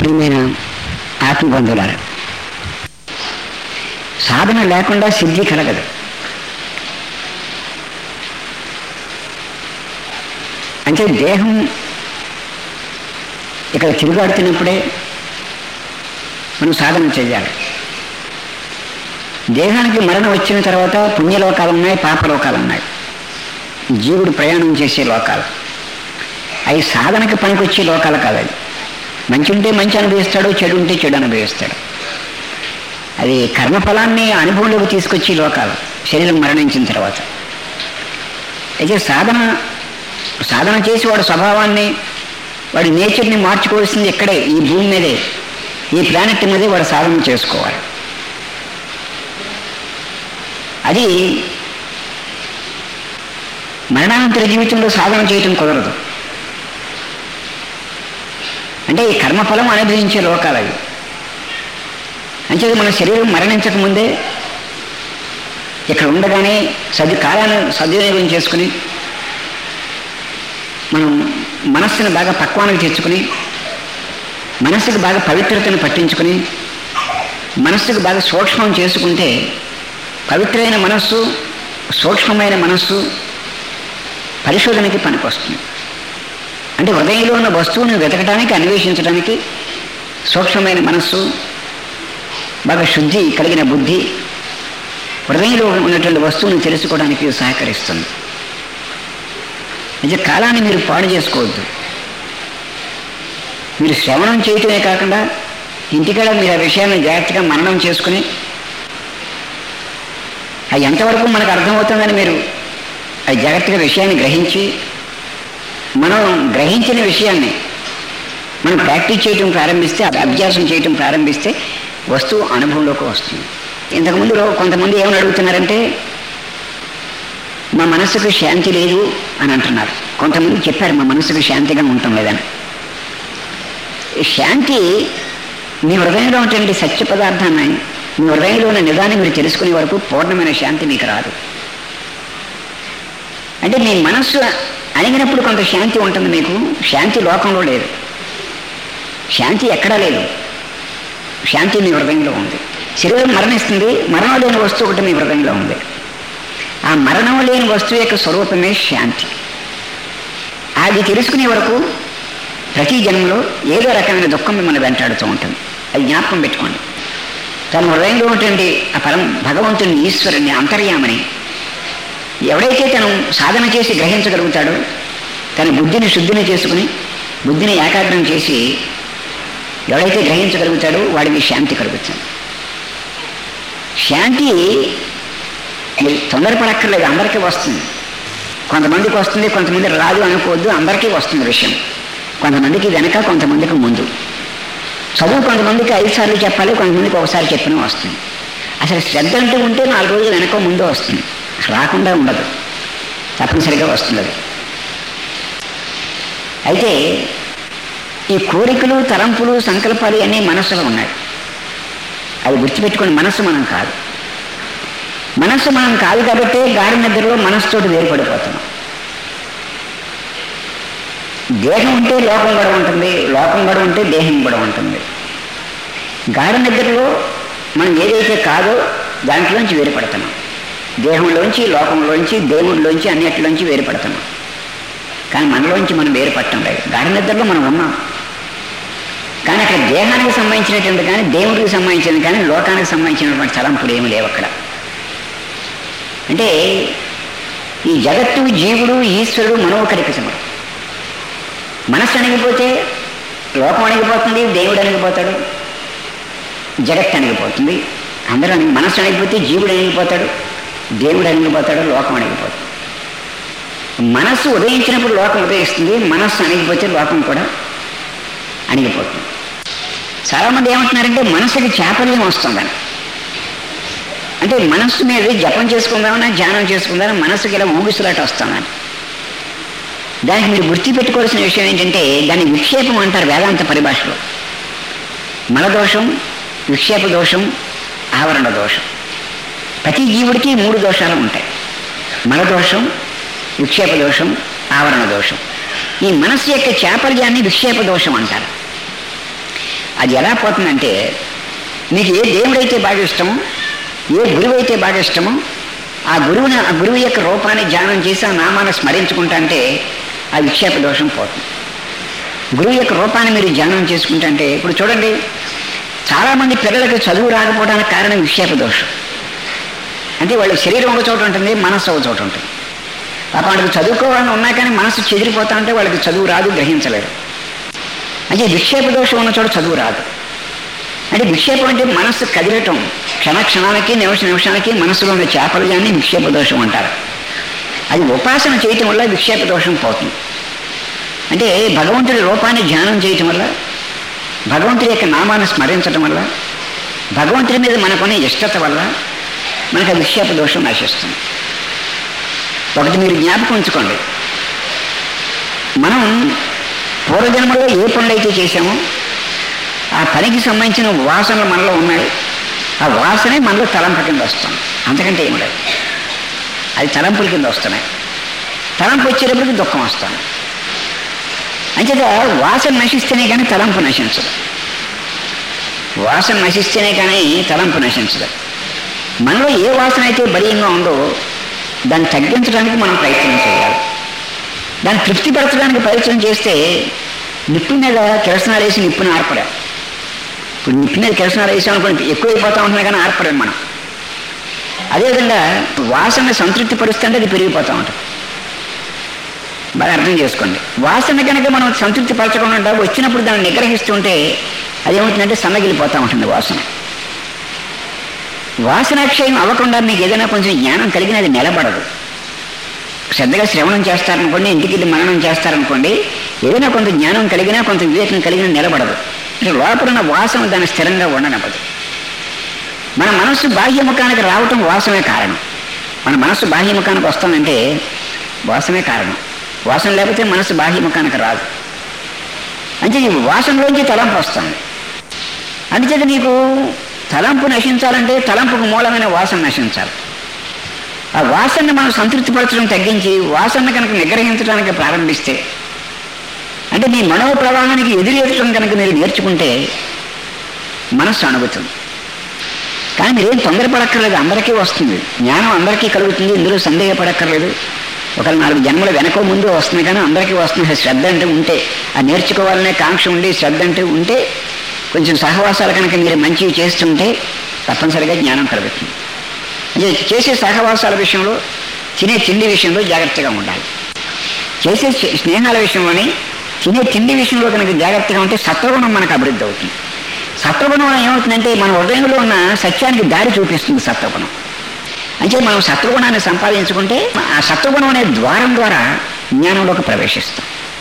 ప్రియమైన ఆత్మబంధువులారా సాధన లేకుండా సిద్ధి కలగదు అంటే దేహం ఇక్కడ తిరుగాడుతున్నప్పుడే మనం సాధన చేయాలి దేహానికి మరణం వచ్చిన తర్వాత పుణ్యలోకాలు ఉన్నాయి పాపలోకాలు ఉన్నాయి జీవుడు ప్రయాణం చేసే లోకాలు అవి సాధనకి పనికొచ్చే లోకాలు కాదు అది మంచి ఉంటే మంచి అనుభవిస్తాడు చెడు ఉంటే చెడు అనుభవిస్తాడు అది కర్మఫలాన్ని అనుభవంలోకి తీసుకొచ్చే లోకాలు శరీరం మరణించిన తర్వాత అయితే సాధన సాధన చేసి వాడు స్వభావాన్ని వాడి నేచర్ని మార్చుకోవాల్సింది ఇక్కడే ఈ భూమి మీదే ఈ ప్లానెట్ మీదే వాడు సాధన చేసుకోవాలి అది మరణానంతర జీవితంలో సాధన చేయటం కుదరదు అంటే ఈ కర్మఫలం అనుభవించే లోకాలు అవి అంచేది మన శరీరం మరణించక ముందే ఇక్కడ ఉండగానే సది కాలాన్ని సద్వినియోగం చేసుకుని మనం మనస్సును బాగా పక్వానికి తెచ్చుకుని మనస్సుకు బాగా పవిత్రతను పట్టించుకుని మనస్సుకు బాగా సూక్ష్మం చేసుకుంటే పవిత్రమైన మనస్సు సూక్ష్మమైన మనస్సు పరిశోధనకి పనికొస్తుంది అంటే హృదయంలో ఉన్న వస్తువుని వెతకడానికి అన్వేషించడానికి సూక్ష్మమైన మనస్సు బాగా శుద్ధి కలిగిన బుద్ధి హృదయంలో ఉన్నటువంటి వస్తువుని తెలుసుకోవడానికి సహకరిస్తుంది నిజ కాలాన్ని మీరు పాడు చేసుకోవద్దు మీరు శ్రవణం చేయటమే కాకుండా ఇంటికాడ మీరు ఆ విషయాన్ని జాగ్రత్తగా మననం చేసుకుని అది ఎంతవరకు మనకు అర్థమవుతుందని మీరు అది జాగ్రత్తగా విషయాన్ని గ్రహించి మనం గ్రహించిన విషయాన్ని మనం ప్రాక్టీస్ చేయటం ప్రారంభిస్తే అభ్యాసం చేయటం ప్రారంభిస్తే వస్తువు అనుభవంలోకి వస్తుంది ఇంతకుముందు కొంతమంది ఏమని అడుగుతున్నారంటే మా మనసుకు శాంతి లేదు అని అంటున్నారు కొంతమంది చెప్పారు మా మనసుకు శాంతిగా ఉండటం లేదని ఈ శాంతి మీ హృదయంలో ఉన్నటువంటి సత్య పదార్థాన్ని మీ హృదయంలో ఉన్న నిజాన్ని మీరు తెలుసుకునే వరకు పూర్ణమైన శాంతి మీకు రాదు అంటే మీ మనస్సు అణిగినప్పుడు కొంత శాంతి ఉంటుంది మీకు శాంతి లోకంలో లేదు శాంతి ఎక్కడా లేదు శాంతి మీ హృదయంలో ఉంది శరీరం మరణిస్తుంది మరణం లేని వస్తువు ఒకటి మీ హృదయంలో ఉంది ఆ మరణం లేని వస్తువు యొక్క స్వరూపమే శాంతి అది తెలుసుకునే వరకు ప్రతి జన్మలో ఏదో రకమైన దుఃఖం మిమ్మల్ని వెంటాడుతూ ఉంటుంది అది జ్ఞాపకం పెట్టుకోండి తన హృదయంలో ఉన్నటువంటి ఆ పరం భగవంతుని ఈశ్వరుని అంతర్యామని ఎవడైతే తను సాధన చేసి గ్రహించగలుగుతాడో తన బుద్ధిని శుద్ధిని చేసుకుని బుద్ధిని ఏకాగ్రం చేసి ఎవడైతే గ్రహించగలుగుతాడో వాడికి శాంతి కలుగుతుంది శాంతి మీరు తొందరపడక్కర్లేదు అందరికీ వస్తుంది కొంతమందికి వస్తుంది కొంతమంది రాదు అనుకోవద్దు అందరికీ వస్తుంది విషయం కొంతమందికి వెనక కొంతమందికి ముందు చదువు కొంతమందికి ఐదు సార్లు చెప్పాలి కొంతమందికి ఒకసారి చెప్పినా వస్తుంది అసలు శ్రద్ధ అంటూ ఉంటే నాలుగు రోజులు వెనక ముందు వస్తుంది రాకుండా ఉండదు తప్పనిసరిగా వస్తుంది అది అయితే ఈ కోరికలు తలంపులు సంకల్పాలు అన్నీ మనస్సులో ఉన్నాయి అవి గుర్తుపెట్టుకుని మనస్సు మనం కాదు మనస్సు మనం కాదు కాబట్టి గాడి నిద్రలో మనస్సుతోటి వేరుపడిపోతున్నాం దేహం ఉంటే లోకం కూడా ఉంటుంది లోకం కూడా ఉంటే దేహం కూడా ఉంటుంది గాఢ నిద్రలో మనం ఏదైతే కాదో దాంట్లోంచి వేరుపడుతున్నాం దేహంలోంచి లోకంలోంచి దేవుడిలోంచి అన్నిటిలోంచి వేరుపడుతున్నాం కానీ మనలోంచి మనం వేరుపడటం లేదు గాఢ నిద్రలో మనం ఉన్నాం కానీ అక్కడ దేహానికి సంబంధించినటువంటి కానీ దేవుడికి సంబంధించినది కానీ లోకానికి సంబంధించినటువంటి తలంపులు ఏమి లేవు అక్కడ అంటే ఈ జగత్తు జీవుడు ఈశ్వరుడు మనోకరికసముడు మనస్సు అణిగిపోతే లోకం అణిగిపోతుంది దేవుడు అణిగిపోతాడు జగత్ అణిగిపోతుంది అందరూ అణిగి మనస్సు అణిగిపోతే జీవుడు అణిగిపోతాడు దేవుడు అణిగిపోతాడు లోకం అణిగిపోతుంది మనస్సు ఉదయించినప్పుడు లోకం ఉదయిస్తుంది మనస్సు అణిగిపోతే లోకం కూడా అణిగిపోతుంది చాలామంది ఏమంటున్నారంటే మనసుకి చాపల్యం వస్తుందని అంటే మనస్సు మీద జపం చేసుకుందామన్నా ధ్యానం చేసుకుందామని మనసుకి ఇలా ఊగిసలాట వస్తుందని దానికి మీరు గుర్తుపెట్టుకోవాల్సిన విషయం ఏంటంటే దాన్ని విక్షేపం అంటారు వేదాంత పరిభాషలో మలదోషం విక్షేప దోషం ఆవరణ దోషం ప్రతి జీవుడికి మూడు దోషాలు ఉంటాయి మలదోషం విక్షేప దోషం ఆవరణ దోషం ఈ మనస్సు యొక్క చాపల్యాన్ని విక్షేప దోషం అంటారు అది ఎలా పోతుందంటే నీకు ఏ దేవుడైతే బాగా ఇష్టమో ఏ గురువు అయితే బాగా ఇష్టమో ఆ గురువుని ఆ గురువు యొక్క రూపాన్ని ధ్యానం చేసి ఆ నామాన్ని స్మరించుకుంటా అంటే ఆ విక్షేప దోషం పోతుంది గురువు యొక్క రూపాన్ని మీరు ధ్యానం చేసుకుంటా అంటే ఇప్పుడు చూడండి చాలామంది పిల్లలకు చదువు రాకపోవడానికి కారణం విక్షేప దోషం అంటే వాళ్ళ శరీరం ఒక చోట ఉంటుంది మనస్సు ఒక చోట ఉంటుంది పాప వాళ్ళకి చదువుకోవాలని ఉన్నా కానీ మనసు చెదిరిపోతా ఉంటే వాళ్ళకి చదువు రాదు గ్రహించలేరు అంటే విక్షేప దోషం ఉన్న చోట చదువు రాదు అంటే విక్షేపం అంటే మనస్సు కదిలటం క్షణ క్షణాలకి నిమిష నిమిషాలకి మనసులో ఉన్న చేపలుగానే విక్షేప దోషం అంటారు అది ఉపాసన చేయటం వల్ల విక్షేప దోషం పోతుంది అంటే భగవంతుడి రూపాన్ని ధ్యానం చేయటం వల్ల భగవంతుడి యొక్క నామాన్ని స్మరించటం వల్ల భగవంతుడి మీద మనకున్న ఇష్టత వల్ల మనకు ఆ విక్షేప దోషం నశిస్తుంది ఒకటి మీరు జ్ఞాపకం ఉంచుకోండి మనం పూర్వజన్మలో ఏ పనులైతే చేశామో ఆ పనికి సంబంధించిన వాసనలు మనలో ఉన్నాయి ఆ వాసనే మనలో తలంపు కింద వస్తుంది అంతకంటే ఏమి లేదు అది తలంపుల కింద వస్తున్నాయి తలంపు వచ్చేటప్పటికి దుఃఖం వస్తుంది అంచేత వాసన నశిస్తేనే కానీ తలంపు నశించదు వాసన నశిస్తేనే కానీ తలంపు నశించదు మనలో ఏ వాసన అయితే బలీయంగా ఉందో దాన్ని తగ్గించడానికి మనం ప్రయత్నం చేయాలి దాన్ని తృప్తిపరచడానికి ప్రయత్నం చేస్తే నిప్పు మీద కిరసనాలు వేసి నిప్పుని ఆర్పడాం ఇప్పుడు నిప్పు మీద కిరసనాలు వేసాం అనుకోండి ఎక్కువైపోతా ఉంటున్నా కానీ ఆర్పడాం మనం అదేవిధంగా వాసన సంతృప్తి పరుస్తుంటే అది పెరిగిపోతూ ఉంటుంది బాగా అర్థం చేసుకోండి వాసన కనుక మనం సంతృప్తి పరచకుండా వచ్చినప్పుడు దాన్ని నిగ్రహిస్తుంటే అదేమవుతుందంటే సన్నగిలిపోతూ ఉంటుంది వాసన వాసనాక్షయం అవ్వకుండా మీకు ఏదైనా కొంచెం జ్ఞానం కలిగిన అది నిలబడదు శ్రద్ధగా శ్రవణం చేస్తారనుకోండి ఇంటికి వెళ్ళి మననం చేస్తారనుకోండి ఏదైనా కొంత జ్ఞానం కలిగినా కొంత వివేకం కలిగినా నిలబడదు అంటే లోపల ఉన్న వాసన దాన్ని స్థిరంగా ఉండనప్పదు మన మనస్సు బాహ్యముఖానికి రావటం వాసనే కారణం మన మనస్సు బాహ్యముఖానికి వస్తుందంటే వాసనే కారణం వాసన లేకపోతే మనస్సు బాహ్యముఖానికి రాదు అంటే ఈ వాసనలోంచి తలంపు వస్తుంది అందుచేత నీకు తలంపు నశించాలంటే తలంపుకు మూలమైన వాసన నశించాలి ఆ వాసనని మనం సంతృప్తిపరచడం తగ్గించి వాసన కనుక నిగ్రహించడానికి ప్రారంభిస్తే అంటే మీ మనో ప్రవాహానికి ఎదురెత్తడం కనుక మీరు నేర్చుకుంటే మనస్సు అణుగుతుంది కానీ మీరేం తొందరపడక్కర్లేదు అందరికీ వస్తుంది జ్ఞానం అందరికీ కలుగుతుంది ఇందులో సందేహపడక్కర్లేదు ఒక నాలుగు జన్మల వెనక ముందు వస్తుంది కానీ అందరికీ వస్తుంది శ్రద్ధ అంటే ఉంటే ఆ నేర్చుకోవాలనే కాంక్ష ఉండి శ్రద్ధ అంటే ఉంటే కొంచెం సహవాసాలు కనుక మీరు మంచివి చేస్తుంటే తప్పనిసరిగా జ్ఞానం కలుగుతుంది అంటే చేసే సహవాసాల విషయంలో తినే తిండి విషయంలో జాగ్రత్తగా ఉండాలి చేసే స్నే- స్నేహాల విషయంలోని తినే తిండి విషయంలో కనుక జాగ్రత్తగా ఉంటే సత్వగుణం మనకు అభివృద్ధి అవుతుంది సత్వగుణం ఏమవుతుందంటే మన హృదయంలో ఉన్న సత్యానికి దారి చూపిస్తుంది సత్వగుణం అంటే మనం సత్వగుణాన్ని సంపాదించుకుంటే ఆ సత్వగుణం అనే ద్వారం ద్వారా జ్ఞానంలోకి ప్రవేశిస్తాం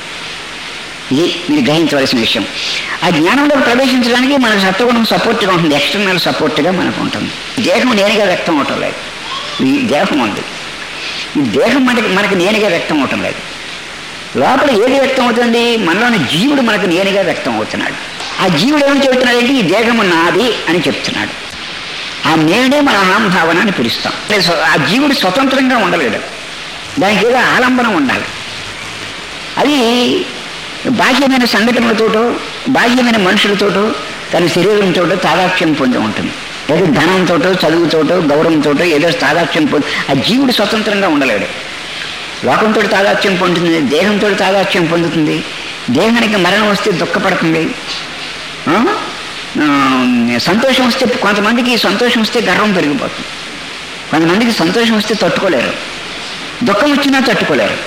ఇది మీరు గ్రహించవలసిన విషయం ఆ జ్ఞానంలోకి ప్రవేశించడానికి మన సత్వగుణం సపోర్ట్గా ఉంటుంది ఎక్స్టర్నల్ సపోర్ట్గా మనకు ఉంటుంది దేహం నేనుగా వ్యక్తం అవటం లేదు ఈ దేహం ఉంది ఈ దేహం మనకి మనకి నేనుగా వ్యక్తం అవటం లేదు లోపల ఏది వ్యక్తం అవుతుంది మనలోని జీవుడు మనకు నేనుగా వ్యక్తం అవుతున్నాడు ఆ జీవుడు ఏమని చెబుతున్నాడంటే ఈ దేహము నాది అని చెప్తున్నాడు ఆ నేనే మన అహంభావన అని పిలుస్తాం అంటే స్వ- ఆ జీవుడు స్వతంత్రంగా ఉండలేడు దానికి ఏదో ఆలంబనం ఉండాలి అది బాహ్యమైన సంఘటనలతోటో బాహ్యమైన మనుషులతోటో తన శరీరంతో తాదాక్ష్యం పొంది ఉంటుంది ఏదో ధనంతోటో చదువుతోటో గౌరవంతోటో ఏదో తాదాక్ష్యం పొంది ఆ జీవుడు స్వతంత్రంగా ఉండలేడు లోకంతో తాదాత్యం పొందుతుంది దేహంతో తాదాత్యం పొందుతుంది దేహానికి మరణం వస్తే దుఃఖపడుతుంది ఆ? ఆ, సంతోషం వస్తే కొంతమందికి సంతోషం వస్తే గర్వం పెరిగిపోతుంది కొంతమందికి సంతోషం వస్తే తట్టుకోలేరు దుఃఖం వచ్చినా తట్టుకోలేరు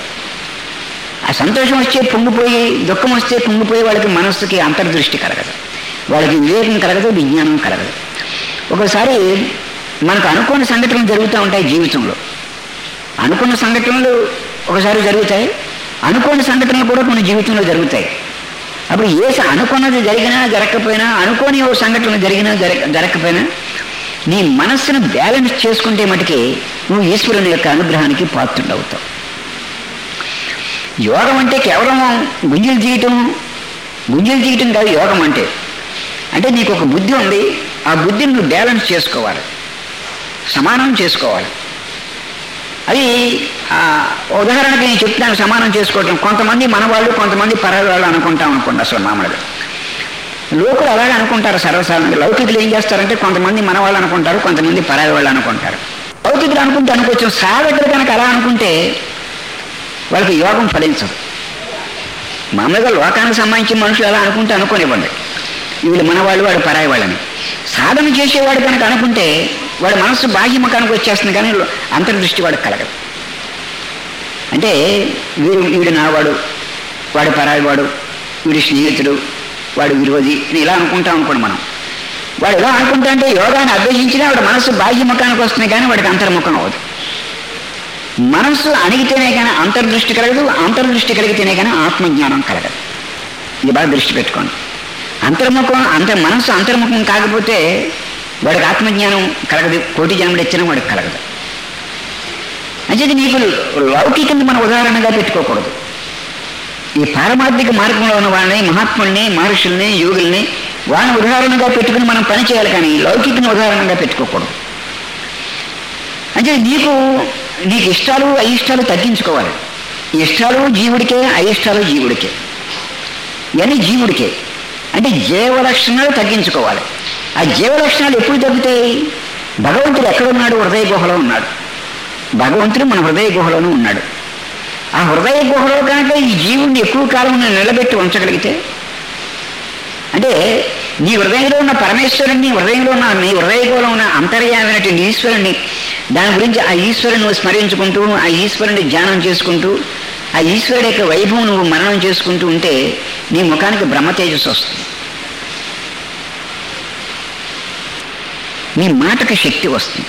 ఆ సంతోషం వచ్చే పొంగిపోయి దుఃఖం వస్తే పొంగిపోయి వాళ్ళకి మనస్సుకి అంతర్దృష్టి కలగదు వాళ్ళకి వివేకం కలగదు విజ్ఞానం కలగదు ఒకసారి మనకు అనుకోని సంఘటనలు జరుగుతూ ఉంటాయి జీవితంలో అనుకున్న సంఘటనలు ఒకసారి జరుగుతాయి అనుకోని సంఘటనలు కూడా కొన్ని జీవితంలో జరుగుతాయి అప్పుడు ఏ స- అనుకున్నది జరిగినా జరగకపోయినా అనుకోని ఓ సంఘటన జరిగినా జరగ జరగకపోయినా నీ మనస్సును బ్యాలెన్స్ చేసుకుంటే మటుకి నువ్వు ఈశ్వరుని యొక్క అనుగ్రహానికి పాత్రుడవుతావు యోగం అంటే కేవలం గుంజలు తీయటం గుంజలు తీయటం కాదు యోగం అంటే అంటే నీకు ఒక బుద్ధి ఉంది ఆ బుద్ధిని నువ్వు బ్యాలెన్స్ చేసుకోవాలి సమానం చేసుకోవాలి అది ఆ, ఉదాహరణకి నేను చెప్తున్నాను సమానం చేసుకోవటం కొంతమంది మన వాళ్ళు కొంతమంది పరాయి వాళ్ళు అనుకుంటాం అనుకోండి అసలు మామూలుగా లోకులు అలాగే అనుకుంటారు సర్వసాధారణంగా లౌకికులు ఏం చేస్తారంటే కొంతమంది మన వాళ్ళు అనుకుంటారు కొంతమంది పరాయి వాళ్ళు అనుకుంటారు లౌకికులు అనుకుంటే అనుకోవచ్చు సాధకులు కనుక అలా అనుకుంటే వాళ్ళకి యోగం ఫలించదు మామూలుగా లోకానికి సంబంధించిన మనుషులు అలా అనుకుంటే అనుకోనివ్వండి వీళ్ళు మన వాళ్ళు వాడు పరాయి వాళ్ళని సాధన చేసేవాడు కనుక అనుకుంటే వాడి మనస్సు బాహ్యముఖానికి వచ్చేస్తుంది కానీ అంతర్దృష్టి వాడికి కలగదు అంటే వీడు వీడు నావాడు వాడు పరాయి వాడు వీడు స్నేహితుడు వాడు విరోధి అని ఇలా అనుకుంటాం అనుకోండి మనం వాడు ఇలా అనుకుంటా అంటే యోగాన్ని అభ్యసించినా వాడి మనస్సు బాహ్యముఖానికి వస్తుంది కానీ వాడికి అంతర్ముఖం అవ్వదు మనస్సు అణిగితేనే కానీ అంతర్దృష్టి కలగదు అంతర్దృష్టి కలిగితేనే కానీ ఆత్మజ్ఞానం కలగదు ఇది బాగా దృష్టి పెట్టుకోండి అంతర్ముఖం అంత మనస్సు అంతర్ముఖం కాకపోతే వాడికి ఆత్మజ్ఞానం కలగదు కోటి జన్మలు ఇచ్చినా వాడికి కలగదు అంచేది నీకు లౌకికని మన ఉదాహరణగా పెట్టుకోకూడదు ఈ పారమార్థిక మార్గంలో ఉన్న వాళ్ళని మహాత్ముల్ని మహర్షుల్ని యోగుల్ని వాళ్ళని ఉదాహరణగా పెట్టుకుని మనం పని చేయాలి కానీ లౌకికని ఉదాహరణగా పెట్టుకోకూడదు అంటే నీకు నీకు ఇష్టాలు అయిష్టాలు తగ్గించుకోవాలి ఇష్టాలు జీవుడికే అయిష్టాలు జీవుడికే ఇవన్నీ జీవుడికే అంటే జీవలక్షణాలు తగ్గించుకోవాలి ఆ జీవలక్షణాలు ఎప్పుడు తగ్గుతాయి భగవంతుడు ఎక్కడున్నాడు హృదయ గుహలో ఉన్నాడు భగవంతుడు మన హృదయ గుహలోనూ ఉన్నాడు ఆ హృదయ గుహలో కనుక ఈ జీవుడిని ఎక్కువ కాలం నేను నిలబెట్టి ఉంచగలిగితే అంటే నీ హృదయంలో ఉన్న పరమేశ్వరుని హృదయంలో ఉన్న నీ హృదయ గుహలో ఉన్న అంతర్యామైనటువంటి ఈశ్వరుని దాని గురించి ఆ ఈశ్వరుని నువ్వు స్మరించుకుంటూ ఆ ఈశ్వరుని ధ్యానం చేసుకుంటూ ఆ ఈశ్వరుడి యొక్క వైభవం నువ్వు మరణం చేసుకుంటూ ఉంటే నీ ముఖానికి బ్రహ్మ తేజస్సు వస్తుంది నీ మాటకి శక్తి వస్తుంది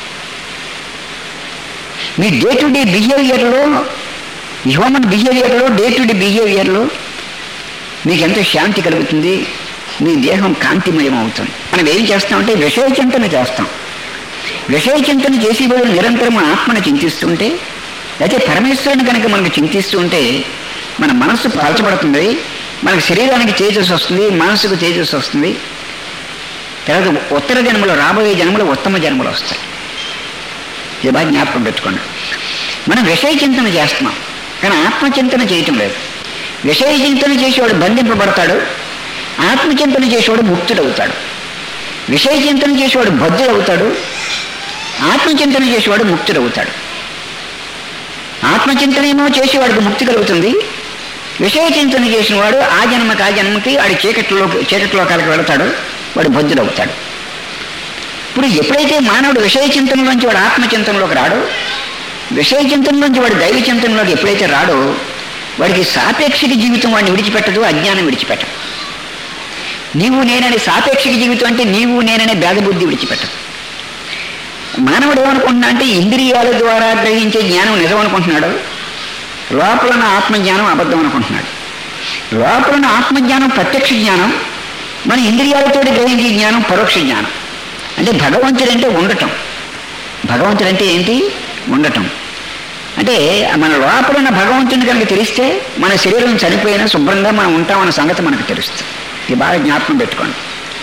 మీ డే టు డే బిహేవియర్లో హ్యూమన్ బిహేవియర్లో డే టు డే బిహేవియర్లో మీకు ఎంతో శాంతి కలుగుతుంది మీ దేహం కాంతిమయం అవుతుంది మనం ఏం చేస్తామంటే విషయ చింతన చేస్తాం విషయ చింతన చేసి వాళ్ళు నిరంతరం ఆత్మను చింతిస్తుంటే అయితే పరమేశ్వరుని కనుక మనకు చింతిస్తూ ఉంటే మన మనస్సు పలచబడుతుంది మనకు శరీరానికి తేజస్సు వస్తుంది మనస్సుకు తేజస్సు వస్తుంది తర్వాత ఉత్తర జన్మలో రాబోయే జన్మలో ఉత్తమ జన్మలు వస్తాయి ఇది బాగా జ్ఞాపకం పెట్టుకోండి మనం విషయ చింతన చేస్తున్నాం కానీ ఆత్మచింతన చేయటం లేదు విషయ చింతన చేసేవాడు బంధింపబడతాడు ఆత్మచింతన చేసేవాడు ముక్తుడవుతాడు విషయ చింతన చేసేవాడు బద్ధుడవుతాడు ఆత్మచింతన చేసేవాడు ముక్తుడవుతాడు ఆత్మచింతన ఏమో చేసేవాడికి ముక్తి కలుగుతుంది విషయ చింతన చేసిన వాడు ఆ జన్మకి ఆ జన్మకి వాడి చీకట్లో చీకట్లోకాలకు వెళతాడు వాడు బద్ధుడవుతాడు ఇప్పుడు ఎప్పుడైతే మానవుడు విషయ చింతనలోంచి వాడు ఆత్మచింతనలోకి రాడో విషయ చింతనలోంచి వాడు దైవ చింతనలోకి ఎప్పుడైతే రాడో వాడికి సాపేక్షిక జీవితం వాడిని విడిచిపెట్టదు అజ్ఞానం విడిచిపెట్టదు నీవు నేననే సాపేక్షిక జీవితం అంటే నీవు నేననే భేదబుద్ధి విడిచిపెట్టదు మానవుడు ఏమనుకుంటున్నా అంటే ఇంద్రియాల ద్వారా గ్రహించే జ్ఞానం నిజం అనుకుంటున్నాడు లోపల ఉన్న ఆత్మజ్ఞానం అబద్ధం అనుకుంటున్నాడు లోపల ఉన్న ఆత్మజ్ఞానం ప్రత్యక్ష జ్ఞానం మన ఇంద్రియాలతో గ్రహించే జ్ఞానం పరోక్ష జ్ఞానం అంటే భగవంతుడు అంటే ఉండటం భగవంతుడు అంటే ఏంటి ఉండటం అంటే మన లోపల ఉన్న భగవంతుని కనుక తెలిస్తే మన శరీరం చనిపోయినా శుభ్రంగా మనం ఉంటామన్న సంగతి మనకు తెలుస్తుంది ఇది బాగా జ్ఞాపకం పెట్టుకోండి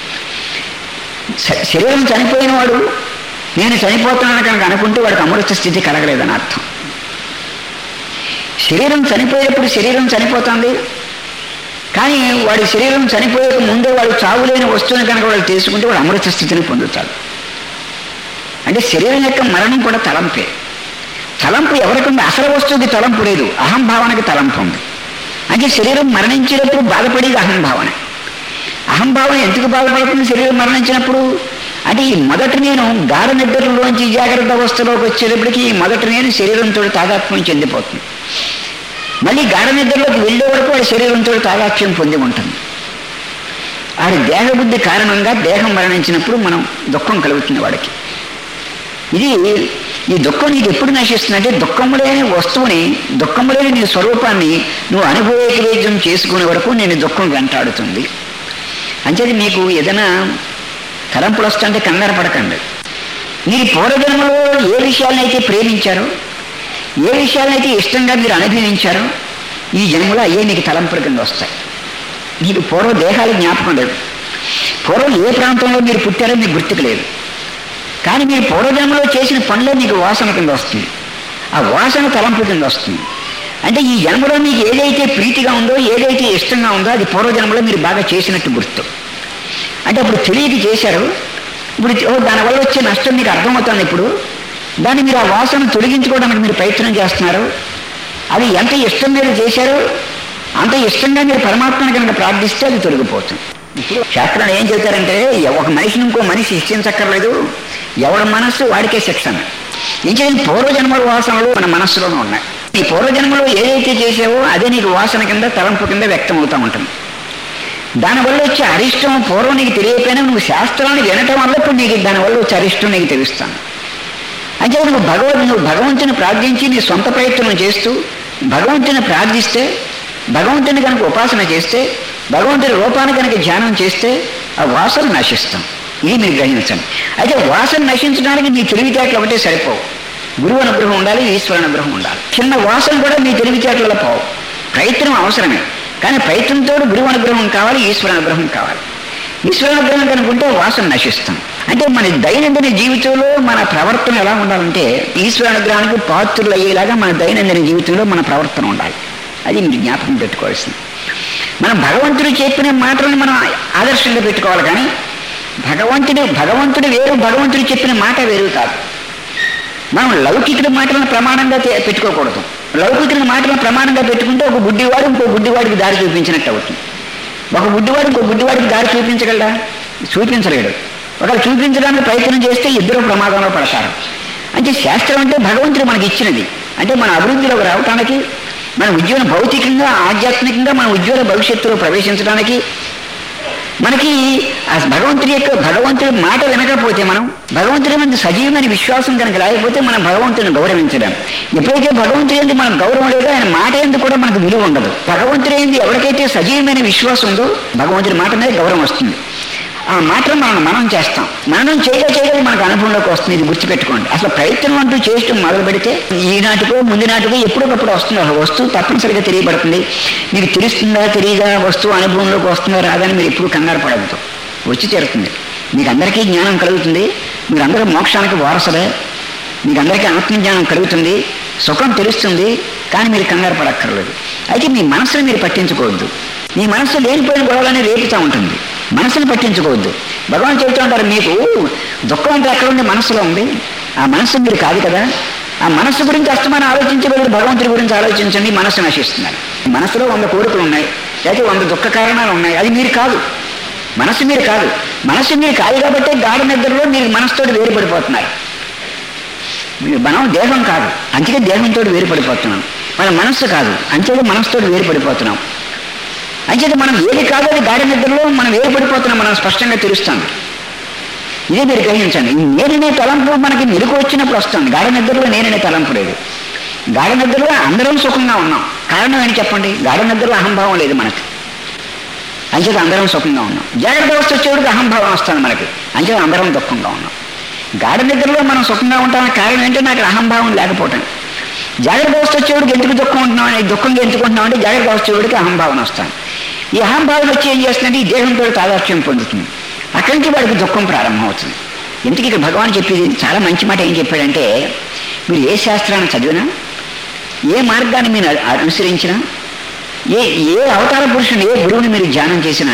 శ- శరీరం చనిపోయిన వాడు నేను చనిపోతున్నాను కనుక అనుకుంటే వాడికి అమృత స్థితి కలగలేదని అర్థం శరీరం చనిపోయేటప్పుడు శరీరం చనిపోతుంది కానీ వాడి శరీరం చనిపోయే ముందే వాడు చావులేని వస్తువుని కనుక వాడు తెలుసుకుంటే వాడు అమృత స్థితిని పొందుతాడు అంటే శరీరం యొక్క మరణం కూడా తలంపే తలంపు ఎవరికంటే అసలు వస్తువుకి తలంపు లేదు అహంభావనకి తలంపు ఉంది అంటే శరీరం మరణించేటప్పుడు బాధపడేది అహంభావన అహంభావన ఎందుకు బాధపడుతుంది శరీరం మరణించినప్పుడు అంటే ఈ మొదటి నేను గాఢ నిద్రలోంచి జాగ్రత్త అవస్థలోకి వచ్చేటప్పటికి ఈ మొదటి నేను శరీరంతో తాదాత్మ్యం చెందిపోతుంది మళ్ళీ గాఢ నిద్రలోకి వెళ్ళే వరకు వాడి శరీరంతో తాదాత్మ్యం పొంది ఉంటుంది వాడి దేహబుద్ధి కారణంగా దేహం మరణించినప్పుడు మనం దుఃఖం కలుగుతుంది వాడికి ఇది ఈ దుఃఖం నీకు ఎప్పుడు నశిస్తుందంటే దుఃఖము లేని వస్తువుని దుఃఖము లేని నీ స్వరూపాన్ని నువ్వు అనుభవైకవేద్యం చేసుకునే వరకు నేను దుఃఖం వెంటాడుతుంది అంచేది మీకు ఏదైనా తలంపులు వస్తుంటే కంగారు పడకండి మీరు పూర్వజన్మలో ఏ విషయాలనైతే ప్రేమించారో ఏ విషయాలనైతే ఇష్టంగా మీరు అనుభవించారో ఈ జన్మలో అయ్యే మీకు తలంపుల కింద వస్తాయి మీకు పూర్వ దేహాలు జ్ఞాపకం లేదు పూర్వం ఏ ప్రాంతంలో మీరు పుట్టారో మీకు గుర్తుకు లేదు కానీ మీరు పూర్వజన్మలో చేసిన పనులే మీకు వాసన కింద వస్తుంది ఆ వాసన తలంపు కింద వస్తుంది అంటే ఈ జన్మలో మీకు ఏదైతే ప్రీతిగా ఉందో ఏదైతే ఇష్టంగా ఉందో అది పూర్వజన్మలో మీరు బాగా చేసినట్టు గుర్తు అంటే అప్పుడు తెలియక చేశారు ఇప్పుడు ఓ దానివల్ల వచ్చే నష్టం మీకు అర్థమవుతుంది ఇప్పుడు దాన్ని మీరు ఆ వాసన తొలగించుకోవడానికి మీరు ప్రయత్నం చేస్తున్నారు అది ఎంత ఇష్టం మీరు చేశారో అంత ఇష్టంగా మీరు పరమాత్మని కనుక ప్రార్థిస్తే అది తొలగిపోతుంది ఇప్పుడు శాస్త్రాలు ఏం చెబుతారంటే ఒక మనిషిని ఇంకో మనిషి శిక్షించక్కర్లేదు ఎవరి మనస్సు వాడికే శిక్షణ ఇంకేం పూర్వజన్మల వాసనలు మన మనస్సులోనే ఉన్నాయి ఈ పూర్వజన్మలో ఏదైతే చేసావో అదే నీకు వాసన కింద తలంపు కింద వ్యక్తం అవుతూ ఉంటుంది దానివల్ల వచ్చే అరిష్టం పూర్వం నీకు తెలియకపోయినా నువ్వు శాస్త్రాన్ని వినటం వల్ల ఇప్పుడు నీకు దానివల్ల వచ్చే అరిష్టం నీకు తెలుస్తాను అంటే నువ్వు భగవద్ నువ్వు భగవంతుని ప్రార్థించి నీ సొంత ప్రయత్నం చేస్తూ భగవంతుని ప్రార్థిస్తే భగవంతుని కనుక ఉపాసన చేస్తే భగవంతుని రూపాన్ని కనుక ధ్యానం చేస్తే ఆ వాసన నశిస్తాం ఇది మీరు గ్రహించండి అయితే వాసన నశించడానికి నీ తెలివితేటలు ఒకటే సరిపోవు గురువు అనుగ్రహం ఉండాలి ఈశ్వర అనుగ్రహం ఉండాలి చిన్న వాసన కూడా మీ తెలివితేటలలో పోవు ప్రయత్నం అవసరమే కానీ ప్రయత్నంతో గురువు అనుగ్రహం కావాలి ఈశ్వర అనుగ్రహం కావాలి ఈశ్వర అనుగ్రహం కనుకుంటే వాసన నశిస్తాం అంటే మన దైనందిన జీవితంలో మన ప్రవర్తన ఎలా ఉండాలంటే ఈశ్వర అనుగ్రహానికి పాత్రులు అయ్యేలాగా మన దైనందిన జీవితంలో మన ప్రవర్తన ఉండాలి అది మీరు జ్ఞాపకం పెట్టుకోవాల్సింది మనం భగవంతుడు చెప్పిన మాటలను మనం ఆదర్శంగా పెట్టుకోవాలి కానీ భగవంతుడు భగవంతుడు వేరు భగవంతుడు చెప్పిన మాట వేరు కాదు మనం లౌకికుడి మాటలను ప్రమాణంగా తే- పెట్టుకోకూడదు లౌకికుడి మాటలను ప్రమాణంగా పెట్టుకుంటే ఒక గుడ్డివాడు ఇంకో గుడ్డివాడికి దారి చూపించినట్టు అవుతుంది ఒక గుడ్డివాడు ఇంకో గుడ్డివాడికి దారి చూపించగలడా చూపించలేడు ఒకరు చూపించడానికి ప్రయత్నం చేస్తే ఇద్దరు ప్రమాదంలో పడతారు అంటే శాస్త్రం అంటే భగవంతుడు మనకి ఇచ్చినది అంటే మన అభివృద్ధిలోకి రావటానికి మన ఉజ్వల భౌతికంగా ఆధ్యాత్మికంగా మన ఉజ్వల భవిష్యత్తులో ప్రవేశించడానికి మనకి ఆ భగవంతుడి యొక్క భగవంతుడి మాట వినకపోతే మనం భగవంతుడి మీద సజీవమైన విశ్వాసం కనుక లేకపోతే మనం భగవంతుని గౌరవించడం ఎప్పుడైతే భగవంతుడి ఏంది మనకు గౌరవం లేదో ఆయన మాట ఏంది కూడా మనకు విలువ ఉండదు భగవంతుడి ఏంది ఎవరికైతే సజీవమైన విశ్వాసం ఉందో భగవంతుడి మాట మీద గౌరవం వస్తుంది ఆ మాటలు మనం మనం చేస్తాం మనం చేయగా చేయగా మనకు అనుభవంలోకి వస్తుంది ఇది గుర్తుపెట్టుకోండి అసలు ప్రయత్నం అంటూ చేయటం మొదలు పెడితే ఈనాటికో ముందు నాటికో ఎప్పటికప్పుడు వస్తుంది ఆ వస్తువు తప్పనిసరిగా తెలియబడుతుంది మీకు తెలుస్తుందా తెలియదా వస్తువు అనుభవంలోకి వస్తుందా రాదని మీరు ఎప్పుడు కంగారు పడవద్దు వచ్చి చేరుతుంది మీకు అందరికీ జ్ఞానం కలుగుతుంది మీరందరూ మోక్షానికి వారసులే మీకు అందరికీ ఆత్మజ్ఞానం కలుగుతుంది సుఖం తెలుస్తుంది కానీ మీరు కంగారు పడక్కర్లేదు అయితే మీ మనసుని మీరు పట్టించుకోవద్దు మీ మనసు లేనిపోయిన గొడవలని రేపుతూ ఉంటుంది మనసుని పట్టించుకోవద్దు భగవాన్ చెబుతూ ఉంటారు మీకు దుఃఖం అంతా ఎక్కడ ఉంది మనసులో ఉంది ఆ మనసు మీరు కాదు కదా ఆ మనస్సు గురించి అస్తమానం ఆలోచించబడి భగవంతుడి గురించి ఆలోచించండి మనస్సు నశిస్తున్నారు మనసులో వంద కోరికలు ఉన్నాయి లేకపోతే వంద దుఃఖ కారణాలు ఉన్నాయి అది మీరు కాదు మనసు మీరు కాదు మనసు మీరు కాదు కాబట్టి గాఢ నిద్రలో మీరు మనసుతోటి వేరుపడిపోతున్నారు మీరు మనం దేహం కాదు అంతకే దేహంతో వేరుపడిపోతున్నాం మన మనస్సు కాదు అంతేగా మనసుతో వేరుపడిపోతున్నాం అంచేత మనం ఏది కాదు అది గాఢ నిద్రలో మనం వేరుపడిపోతున్నాం మనం స్పష్టంగా తెలుస్తాం ఇదే మీరు గ్రహించండి ఈ నేననే తలంపు మనకి మెరుగు వచ్చినప్పుడు వస్తుంది గాఢ నిద్రలో నేననే తలంపు లేదు గాఢ నిద్రలో అందరం సుఖంగా ఉన్నాం కారణం ఏంటి చెప్పండి గాఢ నిద్రలో అహంభావం లేదు మనకి అంచేత అందరం సుఖంగా ఉన్నాం జాగ్రత్త అవస్థ వచ్చేవాడికి అహంభావం వస్తుంది మనకి అంచేత అందరం దుఃఖంగా ఉన్నాం గాఢ నిద్రలో మనం సుఖంగా ఉంటామని కారణం ఏంటంటే నాకు అహంభావం లేకపోవటం జాగ్రత్త అవస్థ వచ్చేవాడికి ఎందుకు దుఃఖం ఉంటున్నాం అని దుఃఖంగా ఎందుకుంటున్నాం అంటే జాగ్రత్త అవస్థ వచ్చేవాడికి అహంభావన వస్తాను ఈ అహంభావం వచ్చి ఏం చేస్తుందంటే ఈ దేహంతో తాదాత్మ్యం పొందుతుంది అక్కడి నుంచి వాడికి దుఃఖం ప్రారంభమవుతుంది ఎందుకు ఇక్కడ భగవాన్ చెప్పేది చాలా మంచి మాట ఏం చెప్పాడంటే మీరు ఏ శాస్త్రాన్ని చదివినా ఏ మార్గాన్ని మీరు అ- అనుసరించినా ఏ ఏ అవతార పురుషుని ఏ గురువుని మీరు ధ్యానం చేసినా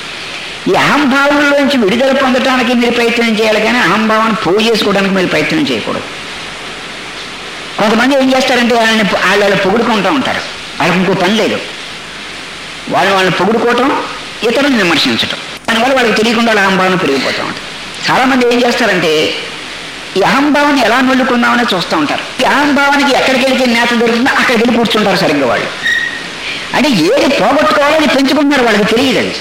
ఈ అహంభావంలోంచి విడుదల పొందడానికి మీరు ప్రయత్నం చేయాలి కానీ అహంభావాన్ని పోగు చేసుకోవడానికి మీరు ప్రయత్నం చేయకూడదు కొంతమంది ఏం చేస్తారంటే వాళ్ళని వాళ్ళ వాళ్ళు పొగుడుకుంటూ ఉంటారు వాళ్ళకి ఇంకో పని లేదు వాళ్ళు వాళ్ళని పొగుడుకోవటం ఇతరులను విమర్శించటం దానివల్ల వాళ్ళకి తెలియకుండా వాళ్ళ అహంభావన పెరిగిపోతూ ఉంటుంది చాలామంది ఏం చేస్తారంటే ఈ అహంభావాన్ని ఎలా నొల్లుకుందామని చూస్తూ ఉంటారు ఈ అహంభావానికి ఎక్కడికి వెళ్తే నేత దొరుకుతుందో అక్కడికి వెళ్ళి కూర్చుంటారు సరిగ్గా వాళ్ళు అంటే ఏది పోగొట్టుకోవాలని పెంచుకుంటున్నారు వాళ్ళకి తెలియదు అది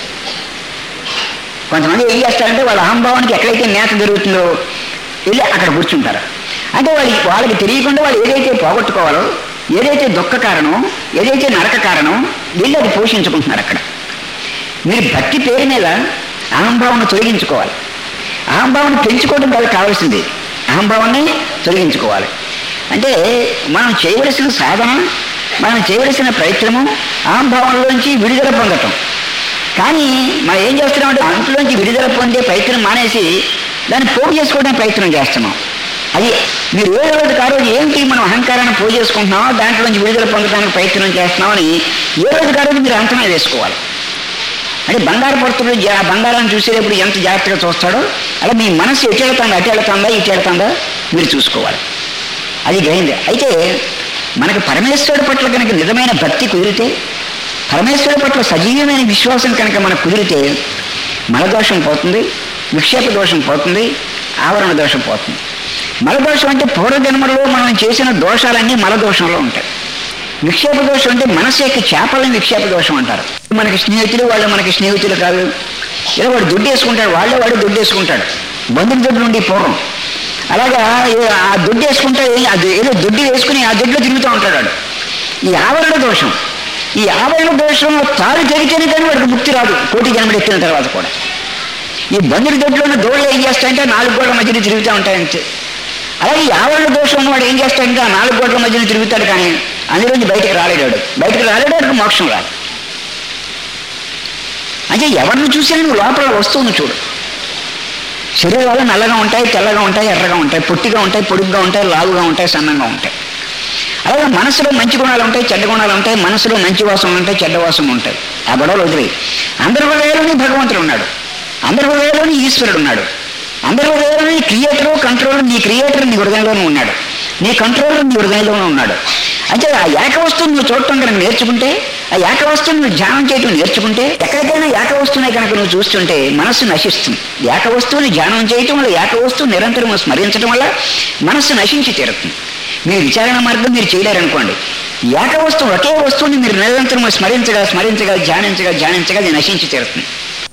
కొంతమంది ఏం చేస్తారంటే వాళ్ళ అహంభావానికి ఎక్కడైతే నేత దొరుకుతుందో వెళ్ళి అక్కడ కూర్చుంటారు అంటే వాళ్ళకి వాళ్ళకి తెలియకుండా వాళ్ళు ఏదైతే పోగొట్టుకోవాలో ఏదైతే దుఃఖ కారణం ఏదైతే నరక కారణం వీళ్ళు అది పోషించుకుంటున్నారు అక్కడ మీరు భక్తి పేరు మీద అహంభావాన్ని తొలగించుకోవాలి అహంభావాన్ని పెంచుకోవడం కాదు కావాల్సింది అహంభావాన్ని తొలగించుకోవాలి అంటే మనం చేయవలసిన సాధన మనం చేయవలసిన ప్రయత్నము అహంభావంలోంచి విడుదల పొందటం కానీ మనం ఏం చేస్తున్నామంటే అంతలోంచి విడుదల పొందే ప్రయత్నం మానేసి దాన్ని పోగు చేసుకోవడానికి ప్రయత్నం చేస్తున్నాం అది మీరు ఏ రోజు ఆ రోజు ఏంటి మనం అహంకారాన్ని పోగు చేసుకుంటున్నామో దాంట్లోంచి విడుదల పొందడానికి ప్రయత్నం చేస్తున్నామని ఏ రోజు ఆ రోజు మీరు అంచనా వేసుకోవాలి అంటే బంగారు పడుతుడు ఆ బంగారాన్ని చూసేటప్పుడు ఎంత జాగ్రత్తగా చూస్తాడో అలా మీ మనసు ఎటు వెళ్తుందా అటు వెళ్తుందా ఇటు వెళ్తుందా మీరు చూసుకోవాలి అది గ్రహింది అయితే మనకు పరమేశ్వరుడు పట్ల కనుక నిజమైన భక్తి కుదిరితే పరమేశ్వరుడు పట్ల సజీవమైన విశ్వాసం కనుక మనకు కుదిరితే మలదోషం పోతుంది విక్షేప దోషం పోతుంది ఆవరణ దోషం పోతుంది మలదోషం అంటే పూర్వజన్మలో మనం చేసిన దోషాలన్నీ మలదోషంలో ఉంటాయి విక్షేప దోషం అంటే మనసు యొక్క చేపలని విక్షేప దోషం అంటారు మనకి స్నేహితులు వాళ్ళు మనకి స్నేహితులు కాదు ఏదో వాడు దుడ్డు వేసుకుంటాడు వాళ్ళే వాడు దుడ్డు వేసుకుంటాడు బంధువుల దుడ్డు నుండి పూర్వం అలాగా ఏ- ఆ దుడ్డు వేసుకుంటే అది ఏదో దుడ్డు వేసుకుని ఆ దుడ్డులో తిరుగుతూ ఉంటాడు వాడు ఈ ఆవరణ దోషం ఈ ఆవరణ దోషం తాను తెగితేనే కానీ వాడికి ముక్తి రాదు కోటి జన్మలు ఎత్తిన తర్వాత కూడా ఈ బంధువుల దొడ్లోని దోళ్ళు ఏం చేస్తాయంటే నాలుగు గోడల మధ్యన తిరుగుతూ ఉంటాయంతే అలాగే ఈ ఆవరణ దోషం ఉన్నవాడు ఏం చేస్తాడంటే ఆ నాలుగు గోడల మధ్యన తిరుగుతాడు కానీ అందులోంచి బయటకు రాలేడాడు బయటకు రాలేడు వాడికి మోక్షం రాదు అంటే ఎవరిని చూసినా నువ్వు లోపల వస్తువును చూడు శరీరాలు నల్లగా ఉంటాయి తెల్లగా ఉంటాయి ఎర్రగా ఉంటాయి పొట్టిగా ఉంటాయి పొడుగ్గా ఉంటాయి లావుగా ఉంటాయి సన్నంగా ఉంటాయి అలాగే మనసులో మంచి గుణాలు ఉంటాయి చెడ్డ గుణాలు ఉంటాయి మనసులో మంచి వాసనలు ఉంటాయి చెడ్డ వాసనలు ఉంటాయి ఆ గొడవలు వదిలేయి అందరి హృదయాల్లోని భగవంతుడు ఉన్నాడు అందరి హృదయాల్లోని ఈశ్వరుడు ఉన్నాడు అందరి హృదయాల్లోని క్రియేటర్ కంట్రోల్ నీ క్రియేటర్ నీ హృదయంలోనే ఉన్నాడు నీ కంట్రోలర్ నీ హృదయంలోనే ఉన్నాడు అంటే ఆ ఏక వస్తువుని నువ్వు చూడటం కనుక నేర్చుకుంటే ఆ ఏక వస్తువుని నువ్వు ధ్యానం చేయటం నేర్చుకుంటే ఎక్కడికైనా ఏక వస్తువునే కనుక నువ్వు చూస్తుంటే మనస్సు నశిస్తుంది ఏక వస్తువుని ధ్యానం చేయటం వల్ల ఏక వస్తువు నిరంతరం స్మరించడం వల్ల మనస్సు నశించి తీరుతుంది మీరు విచారణ మార్గం మీరు చేయలేరనుకోండి ఏక వస్తువు ఒకే వస్తువుని మీరు నిరంతరం స్మరించగా స్మరించగా ధ్యానించగా ధ్యానించగా అది నశించి తీరుతుంది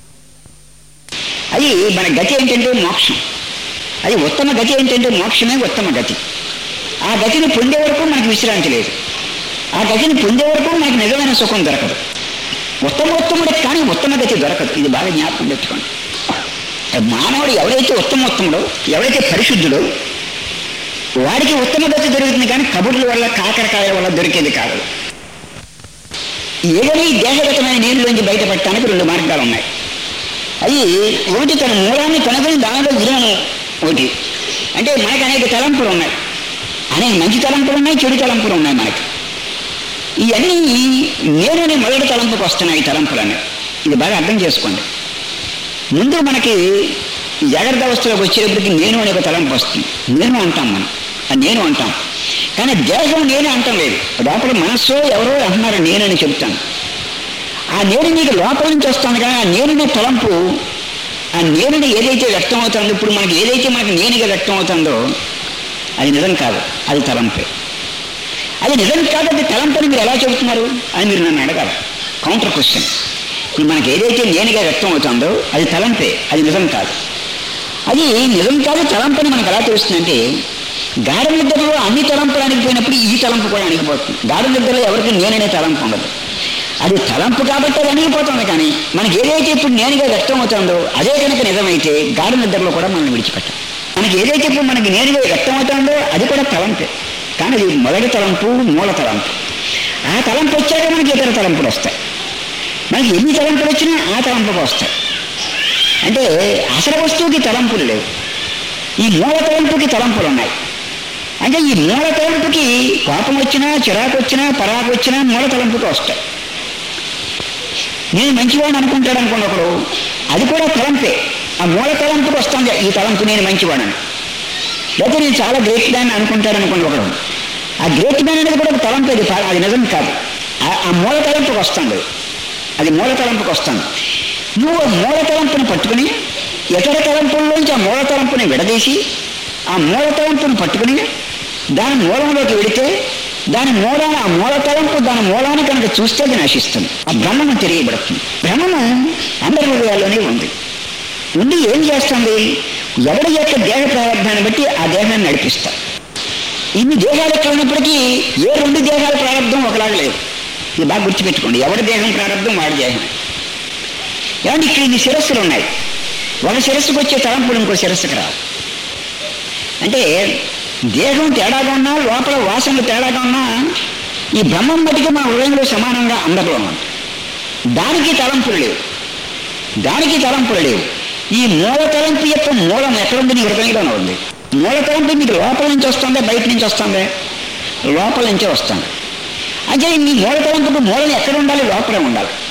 అది మన గతి ఏంటంటే మోక్షం అది ఉత్తమ గతి ఏంటంటే మోక్షమే ఉత్తమ గతి ఆ గతిని పొందే వరకు మనకి విశ్రాంతి లేదు ఆ గతిని పొందే వరకు మనకి నిజమైన సుఖం దొరకదు ఉత్తమోత్తముడికి కానీ ఉత్తమ గతి దొరకదు ఇది బాగా జ్ఞాపకం పెట్టుకోండి మానవుడు ఎవరైతే ఉత్తమోత్తముడో ఎవరైతే పరిశుద్ధుడో వాడికి ఉత్తమ గతి దొరుకుతుంది కానీ కబుర్ల వల్ల కాకరకాయల వల్ల దొరికేది కాదు ఏదైనా ఈ దేహగతమైన నీళ్ళలోంచి బయటపడటానికి రెండు మార్గాలు ఉన్నాయి అది ఒకటి తన మూలాన్ని కనుగొని దానిలో విలువను ఒకటి అంటే మనకి అనేక తలంపులు ఉన్నాయి అనేక మంచి తలంపులు ఉన్నాయి చెడు తలంపులు ఉన్నాయి మనకి ఇవన్నీ నేననే మొదటి తలంపుకు వస్తున్నాయి ఈ తలంపులన్నీ ఇది బాగా అర్థం చేసుకోండి ముందు మనకి ఈ జాగ్రత్త అవస్థలోకి వచ్చేటప్పటికి నేను అనే ఒక తలంపు వస్తుంది నేను అంటాం మనం ఆ నేను అంటాం కానీ దేహం నేనే అంటాం లేదు లోపల మనస్సు ఎవరో అంటున్నారు నేనని చెప్తాను ఆ నేను నీకు లోపల నుంచి వస్తాను కానీ ఆ నేనునే తలంపు ఆ నేనుని ఏదైతే వ్యక్తం అవుతుందో ఇప్పుడు మనకి ఏదైతే మనకి నేనుగా వ్యక్తం అవుతుందో అది నిజం కాదు అది తలంపే అది నిజం కాదు అది తలంపని మీరు ఎలా చెబుతున్నారు అని మీరు నన్ను అడగాలి కౌంటర్ క్వశ్చన్ ఇప్పుడు మనకి ఏదైతే నేనుగా వ్యక్తం అవుతుందో అది తలంపే అది నిజం కాదు అది నిజం కాదు తలంపని మనకు ఎలా తెలుస్తుందంటే గాఢ నిద్రలో అన్ని తలంపులు అణిగిపోయినప్పుడు ఈ తలంపు కూడా అణిగిపోతుంది గాఢ నిద్రలో ఎవరికి నేననే తలంపు ఉండదు అది తలంపు కాబట్టి అది అణిగిపోతుంది కానీ మనకి ఏదైతే ఇప్పుడు నేనుగా వ్యక్తం అవుతుందో అదే కనుక నిజమైతే గాఢ నిద్రలో కూడా మనం విడిచిపెట్టాం మనకి ఏదైతే ఇప్పుడు మనకి నేనుగా వ్యక్తం అవుతుందో అది కూడా తలంపే కానీ అది మొదటి తలంపు మూల తలంపు ఆ తలంపు వచ్చాక మనకి ఇతర తలంపులు వస్తాయి మనకి ఎన్ని తలంపులు వచ్చినా ఆ తలంపుకు వస్తాయి అంటే అసలు వస్తువుకి తలంపులు లేవు ఈ మూల తలంపుకి తలంపులు ఉన్నాయి అంటే ఈ మూల తలంపుకి కోపం వచ్చినా చిరాకు వచ్చినా పరాకు వచ్చినా మూల తలంపుకి వస్తాయి నేను మంచివాడిని అనుకుంటాడు అనుకోండి ఒకడు అది కూడా తలంపే ఆ మూల తలంపుకి వస్తుంది ఈ తలంపు నేను మంచివాడని లేకపోతే నేను చాలా గ్రేట్ మ్యాన్ అనుకుంటాడు అనుకోండి ఒకడు ఆ గ్రేట్ మ్యాన్ అనేది కూడా ఒక తలంపు అది కా- అది నిజం కాదు ఆ- ఆ మూల తలంపుకి వస్తుంది అది మూల తలంపుకి వస్తుంది నువ్వు ఆ మూల తలంపుని పట్టుకుని ఇతర తలంపుల్లోంచి ఆ మూల తలంపుని విడదీసి ఆ మూల తలంపుని పట్టుకుని దాని మూలంలోకి వెడితే దాని మూలాన ఆ మూల తలంపు దాని మూలాన్ని కనుక చూస్తే అది నశిస్తుంది ఆ బ్రహ్మను తెలియబడుతుంది బ్రహ్మము అందరి హృదయాల్లోనే ఉంది ఉండి ఏం చేస్తుంది ఎవరి యొక్క దేహ ప్రారంభాన్ని బట్టి ఆ దేహాన్ని నడిపిస్తారు ఇన్ని దేహాలు ఎక్కడ ఉన్నప్పటికీ ఏ రెండు దేహాల ప్రారంభం ఒకలాగా లేదు ఇది బాగా గుర్తుపెట్టుకోండి ఎవరి దేహం ప్రారంభం వాడి దేహం ఏమంటే ఇక్కడ ఇన్ని శిరస్సులు ఉన్నాయి ఒక శిరస్సుకు వచ్చే తలంపులు ఇంకో శిరస్సుకు రావు అంటే దేహం తేడాగా ఉన్నా లోపల వాసనలు తేడాగా ఉన్నా ఈ బ్రహ్మం బతికి మన హృదయంలో సమానంగా అందరిలో ఉంది దానికి తలంపులు లేవు దానికి తలంపులు లేవు ఈ మూల తలంపు యొక్క మూలం ఎక్కడుంది నీ హృదయంలోనే ఉంది మూల తలంపు మీకు లోపల నుంచి వస్తుందా బయట నుంచి వస్తుందా లోపల నుంచే వస్తుంది అంటే నీ మూల తలంపుకు మూలం ఎక్కడ ఉండాలి లోపలే ఉండాలి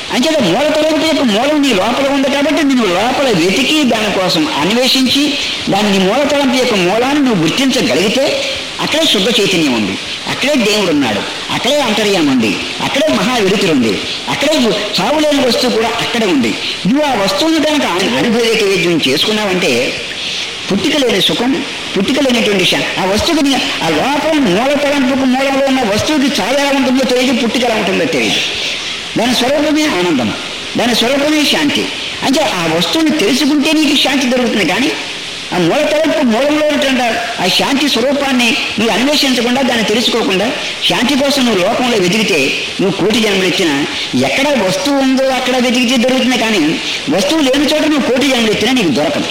అంచేత మూల తలంపు యొక్క మూలం నీ లోపల ఉంది కాబట్టి నువ్వు లోపల వెతికి దానికోసం అన్వేషించి దాని నీ మూల తలంపు యొక్క మూలాన్ని నువ్వు గుర్తించగలిగితే అక్కడే శుద్ధ చైతన్యం ఉంది అక్కడే దేవుడు ఉన్నాడు అక్కడే అంతర్యం ఉంది అక్కడే మహా వెలుతురు ఉంది అక్కడే చావులేని వస్తువు కూడా అక్కడే ఉంది నువ్వు ఆ వస్తువుని కనుక అనుభవేక వైద్యం చేసుకున్నావంటే పుట్టిక లేని సుఖం పుట్టిక లేనటువంటి శా- ఆ వస్తువుకి ఆ లోపల మూల తలంపుకు మూలంలో ఉన్న వస్తువుకి చాలా ఎలా ఉంటుందో తెలియదు పుట్టిక ఎలా ఉంటుందో తెలియదు దాని స్వరూపమే ఆనందం దాని స్వరూపమే శాంతి అంటే ఆ వస్తువుని తెలుసుకుంటే నీకు శాంతి దొరుకుతుంది కానీ ఆ మూల తలంపు మూలంలో ఉన్నటువంటి ఆ శాంతి స్వరూపాన్ని నువ్వు అన్వేషించకుండా దాన్ని తెలుసుకోకుండా శాంతి కోసం నువ్వు లోకంలో వెతికితే నువ్వు కోటి జన్మలు ఇచ్చినా ఎక్కడ వస్తువు ఉందో అక్కడ వెతికితే దొరుకుతుంది కానీ వస్తువు లేని చోట నువ్వు కోటి జన్మలు ఇచ్చినా నీకు దొరకదు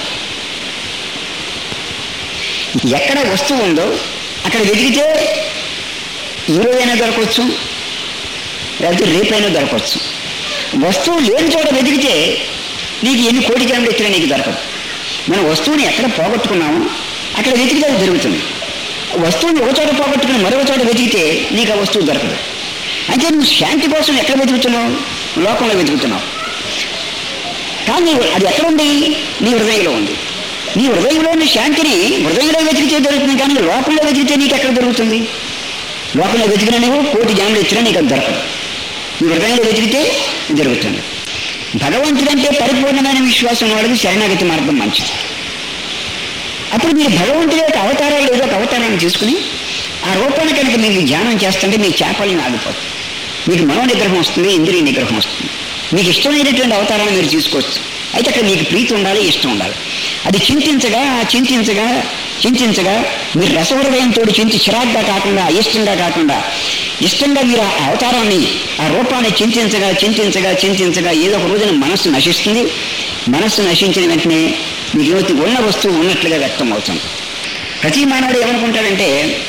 ఎక్కడ వస్తువు ఉందో అక్కడ వెతికితే ఈరోజైనా దొరకవచ్చు లేకపోతే రేపైనా దొరకవచ్చు వస్తువు లేని చోట వెతికితే నీకు ఎన్ని కోటి జన్మలు ఎత్తినా నీకు దొరకదు మన వస్తువుని ఎక్కడ పోగొట్టుకున్నామో అక్కడ వెతికితే అది దొరుకుతుంది వస్తువుని ఒక చోట పోగొట్టుకుని మరొక చోట వెతికితే నీకు ఆ వస్తువు దొరకదు అంటే నువ్వు శాంతి కోసం ఎక్కడ వెతుకుతున్నావు లోకంలో వెతుకుతున్నావు కానీ అది ఎక్కడ ఉంది నీ హృదయంలో ఉంది నీ హృదయంలోని శాంతిని హృదయంలో వెతికితే దొరుకుతుంది కానీ లోకంలో వెతికితే నీకు ఎక్కడ దొరుకుతుంది లోకంలో వెతికిన నువ్వు కోటి జాములు ఇచ్చినా నీకు అది దొరకదు నీ హృదయంలో వెతికితే జరుగుతుంది భగవంతుడంటే పరిపూర్ణమైన విశ్వాసం వాడికి శరణాగతి మార్గం మంచిది అప్పుడు మీరు భగవంతుడి యొక్క అవతారాలు ఏదో ఒక అవతారాన్ని తీసుకుని ఆ రూపాన్ని కనుక మీకు ధ్యానం చేస్తుంటే మీ చేపల్ని ఆగిపోతుంది మీకు మనో నిగ్రహం వస్తుంది ఇంద్రియ నిగ్రహం వస్తుంది మీకు ఇష్టమైనటువంటి అవతారాన్ని మీరు తీసుకోవచ్చు అయితే అక్కడ మీకు ప్రీతి ఉండాలి ఇష్టం ఉండాలి అది చింతించగా చింతించగా చింతించగా మీరు రసహృదయంతో చింతి చిరాగ్గా కాకుండా ఇష్టంగా కాకుండా ఇష్టంగా మీరు ఆ అవతారాన్ని ఆ రూపాన్ని చింతించగా చింతించగా చింతించగా ఏదో ఒక రోజున మనస్సు నశిస్తుంది మనస్సు నశించిన వెంటనే మీకు ఏమవుతుంది ఉన్న వస్తువు ఉన్నట్లుగా వ్యక్తం అవుతుంది ప్రతి మానవుడు ఏమనుకుంటాడంటే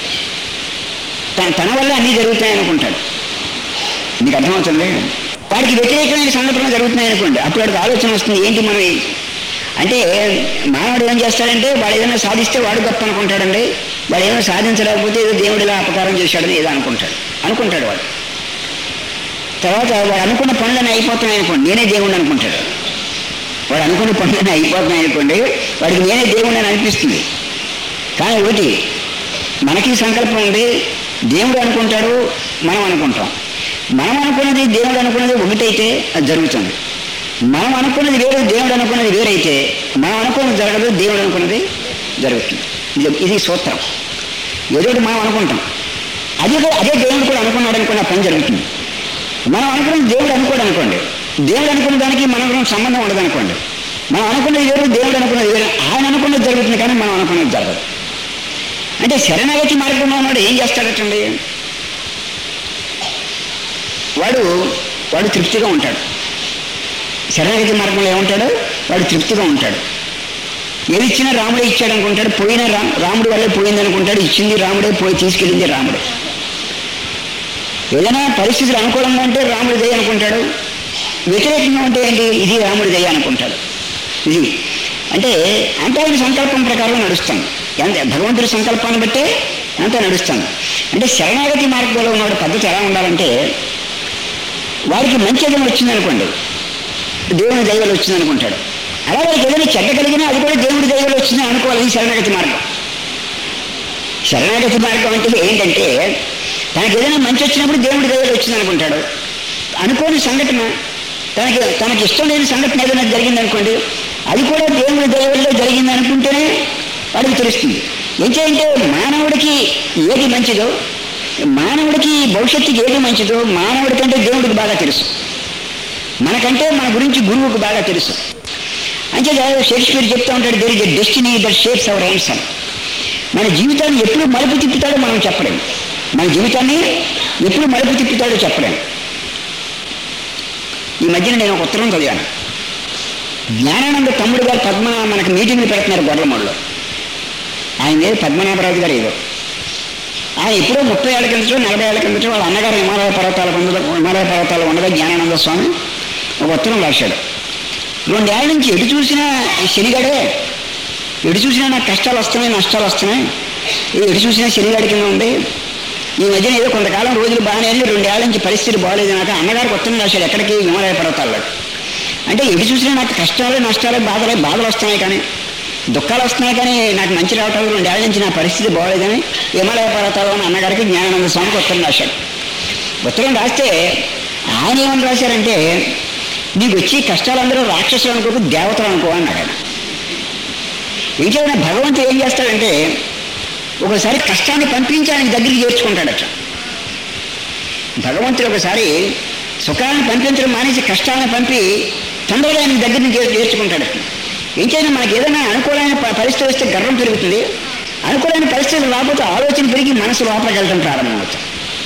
తన తన వల్ల అన్నీ జరుగుతాయి అనుకుంటాడు మీకు అర్థమవుతుంది వాడికి వ్యతిరేకమైన సంఘటనలు జరుగుతున్నాయి అనుకోండి అప్పుడు వాడికి ఆలోచన వస్తుంది ఏంటి మనం ఈ- అంటే మానవుడు ఏం చేస్తాడంటే వాడు ఏదైనా సాధిస్తే వాడు గొప్ప అనుకుంటాడండి వాడు ఏమైనా సాధించలేకపోతే ఏదో దేవుడు ఇలా అపకారం చేశాడని ఏదో అనుకుంటాడు అనుకుంటాడు వాడు తర్వాత వాడు అనుకున్న పనులన్నీ అయిపోతున్నాయి అనుకోండి నేనే దేవుడు అనుకుంటాడు వాడు అనుకున్న పనులన్నీ అయిపోతున్నాయి అనుకోండి వాడికి నేనే దేవుడు అని అనిపిస్తుంది కానీ ఒకటి మనకి సంకల్పం ఉంది దేవుడు అనుకుంటాడు మనం అనుకుంటాం మనం అనుకున్నది దేవుడు అనుకున్నది ఒకటైతే అది జరుగుతుంది మనం అనుకున్నది వేరు దేవుడు అనుకున్నది వేరైతే మనం అనుకున్నది జరగదు దేవుడు అనుకున్నది జరుగుతుంది ఇది ఇది సూత్రం ఏదో ఒకటి మనం అనుకుంటాం అది కూడా- అదే దేవుడు కూడా అనుకున్నాడు అనుకున్న పని జరుగుతుంది మనం అనుకున్నది దేవుడు అనుకోడు అనుకోండి దేవుడు అనుకున్న దానికి మనకు సంబంధం ఉండదు అనుకోండి మనం అనుకున్నది వేరు దేవుడు అనుకున్నది వేరు ఆయన అనుకున్నది జరుగుతుంది కానీ మనం అనుకున్నది జరగదు అంటే శరణాగతి మార్గంలో ఉన్నాడు ఏం చేస్తాడటండి వాడు వాడు తృప్తిగా ఉంటాడు శరణాగతి మార్గంలో ఏముంటాడు వాడు తృప్తిగా ఉంటాడు ఏది ఇచ్చినా రాముడే ఇచ్చాడు అనుకుంటాడు పోయిన రా రాముడి వల్లే పోయింది అనుకుంటాడు ఇచ్చింది రాముడే పోయి తీసుకెళ్ళింది రాముడే ఏదైనా పరిస్థితులు అనుకూలంగా ఉంటే రాముడి దయ అనుకుంటాడు వ్యతిరేకంగా ఉంటే ఏంటి ఇది రాముడి దయ అనుకుంటాడు ఇది అంటే అంటే ఆయన సంకల్పం ప్రకారం నడుస్తాం ఎంత భగవంతుడి సంకల్పాన్ని బట్టే అంతా నడుస్తాం అంటే శరణాగతి మార్గంలో ఉన్నవాడు పద్ధతి ఎలా ఉండాలంటే వాడికి మంచి ఏదైనా వచ్చిందనుకోండి దేవుని దైవాలు వచ్చింది అనుకుంటాడు అలా వాడికి ఏదైనా చెడ్డ కలిగినా అది కూడా దేవుడి దైవాలు వచ్చింది అనుకోవాలి ఇది శరణాగతి మార్గం శరణాగతి మార్గం అంటే ఏంటంటే తనకి ఏదైనా మంచి వచ్చినప్పుడు దేవుడి దైవాలు వచ్చింది అనుకుంటాడు అనుకోని సంఘటన తనకి తనకి ఇష్టం లేని సంఘటన ఏదైనా జరిగింది అనుకోండి అది కూడా దేవుడి దైవంలో జరిగింది అనుకుంటేనే వాడికి తెలుస్తుంది ఏంటంటే మానవుడికి ఏది మంచిదో మానవుడికి భవిష్యత్తుకి ఏది మంచిదో మానవుడి కంటే దేవుడికి బాగా తెలుసు మనకంటే మన గురించి గురువుకు బాగా తెలుసు అంటే షేక్స్పియర్ చెప్తా ఉంటాడు there is a destiny that shapes our answer మన జీవితాన్ని ఎప్పుడు మలుపు తిప్పుతాడో మనం చెప్పలేం మన జీవితాన్ని ఎప్పుడు మలుపు తిప్పుతాడో చెప్పలేం ఈ మధ్యన నేను ఒక ఉత్తరం చదివాను జ్ఞానానంద తమ్ముడు గారు పద్మ మనకు మీటింగ్లు పెడుతున్నారు గొర్రెమూడులో ఆయన పేరు పద్మనాభరాజు గారు ఏదో ఆయన ఎప్పుడో ముప్పై ఏళ్ళ కిందటో నలభై ఏళ్ళ కిందటో వాళ్ళ అన్నగారు హిమాలయ పర్వతాల ఉండగా హిమాలయ పర్వతాలు ఉండగా జ్ఞానానంద స్వామి ఒక ఉత్తరం రాశాడు రెండేళ్ల నుంచి ఎటు చూసినా శనిగడే ఎటు చూసినా నాకు కష్టాలు వస్తున్నాయి నష్టాలు వస్తున్నాయి ఇది ఎటు చూసినా శనిగాడి కింద ఉంది ఈ మధ్యన ఏదో కొంతకాలం రోజులు బాగానే వెళ్ళి రెండేళ్ల నుంచి పరిస్థితి బాగాలేదు నాకు అన్నగారికి ఉత్తరం రాశాడు ఎక్కడికి హిమాలయ పర్వతాల్లో అంటే ఎటు చూసినా నాకు కష్టాలు నష్టాలు బాధలే బాధలు వస్తున్నాయి కానీ దుఃఖాలు వస్తున్నాయి కానీ నాకు మంచి రావటం రెండేళ్ల నుంచి నా పరిస్థితి బాగోలేదని హిమాలయ పర్వతాలు అని అన్నగారికి జ్ఞానానంద స్వామికి ఉత్తరం రాశాడు ఉత్తరం రాస్తే ఆయన ఏమని రాశారంటే నీకు వచ్చి కష్టాలందరూ రాక్షసులు అనుకోకు దేవతలు అనుకో అన్నాడు ఆయన ఏం చేయాలి భగవంతుడు ఏం చేస్తాడంటే ఒకసారి కష్టాన్ని పంపించి ఆయన దగ్గరికి చేర్చుకుంటాడట భగవంతుడు ఒకసారి సుఖాన్ని పంపించడం మానేసి కష్టాలను పంపి తొందరగా ఆయన దగ్గర నుంచి చేర్చుకుంటాడు ఏం చేయాలి మనకి ఏదైనా అనుకూలమైన ప- పరిస్థితి వస్తే గర్వం పెరుగుతుంది అనుకూలమైన పరిస్థితులు రాకపోతే ఆలోచన పెరిగి మనసు లోపలికి వెళ్ళడం ప్రారంభమవుతుంది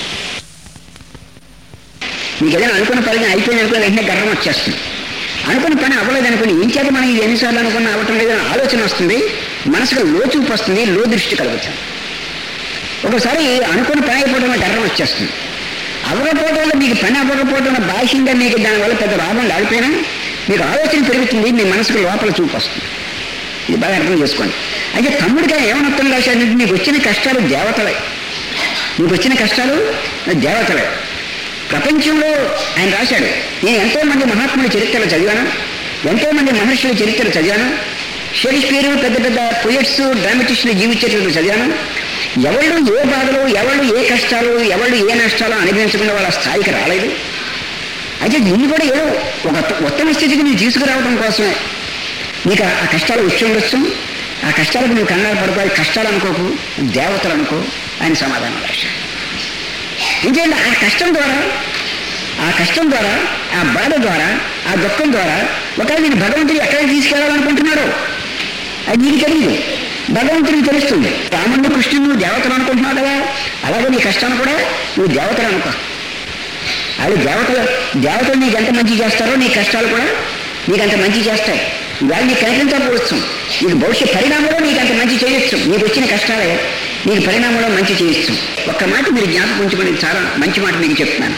మీకు ఏదైనా అనుకున్న పని అయిపోయింది అనుకున్న వెంటనే గర్వం వచ్చేస్తుంది అనుకున్న పని అవ్వలేదు అనుకుని ఏం చేత మనం ఇది ఎన్నిసార్లు అనుకున్న అవ్వటం లేదని ఆలోచన వస్తుంది మనసుకు లోచూపు వస్తుంది లో దృష్టి కలుగుతుంది ఒకసారి అనుకున్న పని అయిపోవడం వల్ల గర్వం వచ్చేస్తుంది అవ్వకపోవడం వల్ల మీకు పని అవ్వకపోవడం వల్ల బాహ్యంగా మీకు దానివల్ల పెద్ద లాభం లేకపోయినా మీకు ఆలోచన పెరుగుతుంది మీ మనసుకు లోపల చూపు వస్తుంది ఇది బాగా అర్థం చేసుకోండి అయితే తమ్ముడిగా ఏమనర్థం రాశాడంటే నీకు వచ్చిన కష్టాలు దేవతలే నీకు వచ్చిన కష్టాలు దేవతలే ప్రపంచంలో ఆయన రాశాడు నేను ఎంతో మంది మహాత్ముల చరిత్రలు చదివాను ఎంతో మంది మహర్షుల చరిత్రలు చదివాను షేక్స్పియర్ పెద్ద పెద్ద పొయిట్స్ డ్రామటిస్టుల జీవిత చరిత్రలు చదివాను ఎవళ్ళు ఏ బాధలు ఎవళ్ళు ఏ కష్టాలు ఎవళ్ళు ఏ నష్టాలు అనుభవించకుండా వాళ్ళ స్థాయికి రాలేదు అయితే దీన్ని కూడా ఏదో ఒక ఉత్తమ స్థితికి నేను తీసుకురావడం కోసమే నీకు ఆ కష్టాలు వచ్చి ఉండొచ్చు ఆ కష్టాలకు నువ్వు కంగారు పడుకో కష్టాలు అనుకోకు దేవతలు అనుకో ఆయన సమాధానం రాశాడు ఇంకేంటి ఆ కష్టం ద్వారా ఆ కష్టం ద్వారా ఆ బాధ ద్వారా ఆ దుఃఖం ద్వారా ఒకవేళ నేను భగవంతుడు ఎక్కడికి తీసుకెళ్ళాలనుకుంటున్నాడో అది నీకు తెలియదు భగవంతుడికి తెలుస్తుంది రాముడిని కృష్ణుడు నువ్వు దేవతలు అనుకుంటున్నావు కదా అలాగే నీ కష్టాన్ని కూడా నువ్వు దేవతలు అనుకో అది దేవతలు దేవతలు నీకు ఎంత మంచి చేస్తారో నీ కష్టాలు కూడా నీకు అంత మంచి చేస్తాయి ఇవాళ నీకు కనిపించకపోవచ్చు నీకు భవిష్యత్ పరిణామంలో నీకు అంత మంచి చేయొచ్చు నీకు వచ్చిన కష్టాలే నీకు పరిణామంలో మంచి చేయొచ్చు ఒక్క మాట మీరు జ్ఞాపకం ఉంచుకొని చాలా మంచి మాట మీకు చెప్తున్నాను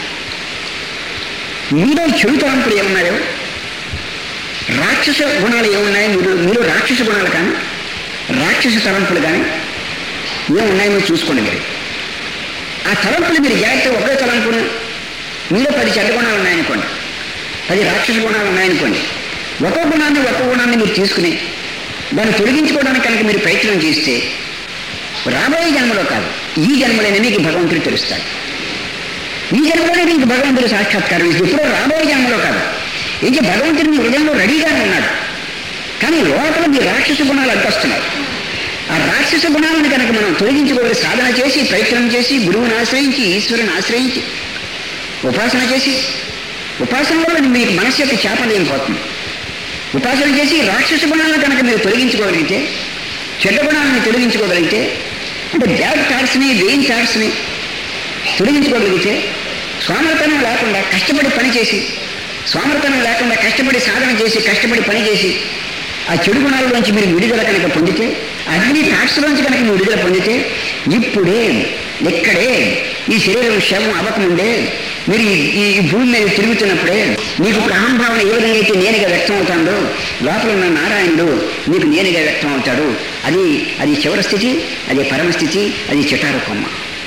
మీలో చెడు తలంపులు ఏమున్నాయో రాక్షస గుణాలు ఏమున్నాయి మీరు మీరు రాక్షస గుణాలు కానీ రాక్షస తలంపులు కానీ ఏమున్నాయో మీరు చూసుకోండి మీరు ఆ తలంపులు మీరు జాగ్రత్తగా ఒకే తలంపును మీలో పది చెడ్డ గుణాలు ఉన్నాయనుకోండి పది రాక్షస గుణాలు ఉన్నాయనుకోండి ఒక్కో గుణాన్ని ఒక్కో గుణాన్ని మీరు తీసుకుని దాన్ని తొలగించుకోవడానికి కనుక మీరు ప్రయత్నం చేస్తే రాబోయే జన్మలో కాదు ఈ జన్మలోనే మీకు భగవంతుడు తెలుస్తాడు ఈ జన్మలోనే మీకు భగవంతుడు సాక్షాత్కారం ఇస్తుంది ఎప్పుడో రాబోయే జన్మలో కాదు ఇంకే భగవంతుడు మీ హృదయంలో రెడీగానే ఉన్నాడు కానీ లోపల మీ రాక్షస గుణాలు అడ్డొస్తున్నాయి ఆ రాక్షస గుణాలను కనుక మనం తొలగించుకోవాలి సాధన చేసి ప్రయత్నం చేసి గురువుని ఆశ్రయించి ఈశ్వరుని ఆశ్రయించి ఉపాసన చేసి ఉపాసన వల్ల మీకు మనసు యొక్క చేపలేం పోతుంది ఉపాసన చేసి రాక్షస గుణాలను కనుక మీరు తొలగించుకోగలిగితే చెడ్డ గుణాలను తొలగించుకోగలిగితే అంటే బ్యాడ్ థాట్స్ని వెయిన్ థాట్స్ని తొలగించుకోగలిగితే సోమరతనం లేకుండా కష్టపడి పని చేసి సోమరతనం లేకుండా కష్టపడి సాధన చేసి కష్టపడి పని చేసి ఆ చెడు గుణాలలోంచి మీరు విడుదల కనుక పొందితే అగ్ని థాట్స్లోంచి కనుక మీరు విడుదల పొందితే ఇప్పుడే ఇక్కడే ఈ శరీరం శవం అవ్వకముందే మీరు ఈ- ఈ ఈ భూమి మీద తిరుగుతున్నప్పుడే మీకు ఇప్పుడు అహంభావన ఏ విధంగా అయితే నేనుగా వ్యక్తం అవుతాడో లోపల ఉన్న నారాయణుడు మీకు నేనుగా వ్యక్తం అవుతాడు అది అది చివరి స్థితి అది పరమస్థితి అది చిటారు కొమ్మ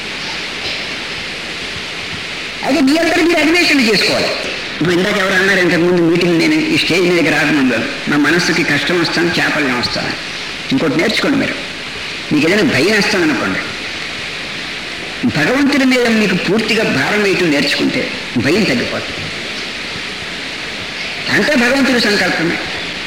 అయితే మీ అందరూ మీరు అన్వేషణ చేసుకోవాలి ఇప్పుడు ఇందాక ఎవరు అన్నారు ఇంతకుముందు మీటింగ్ నేను ఈ స్టేజ్ మీదకి రాకముందు నా మనస్సుకి కష్టం వస్తాను చేపలు వస్తాను ఇంకోటి నేర్చుకోండి మీరు మీకు ఏదైనా భయం వేస్తాను అనుకోండి భగవంతుడి మీద మీకు పూర్తిగా భారం వేయటం నేర్చుకుంటే భయం తగ్గిపోతుంది అంతా భగవంతుడి సంకల్పమే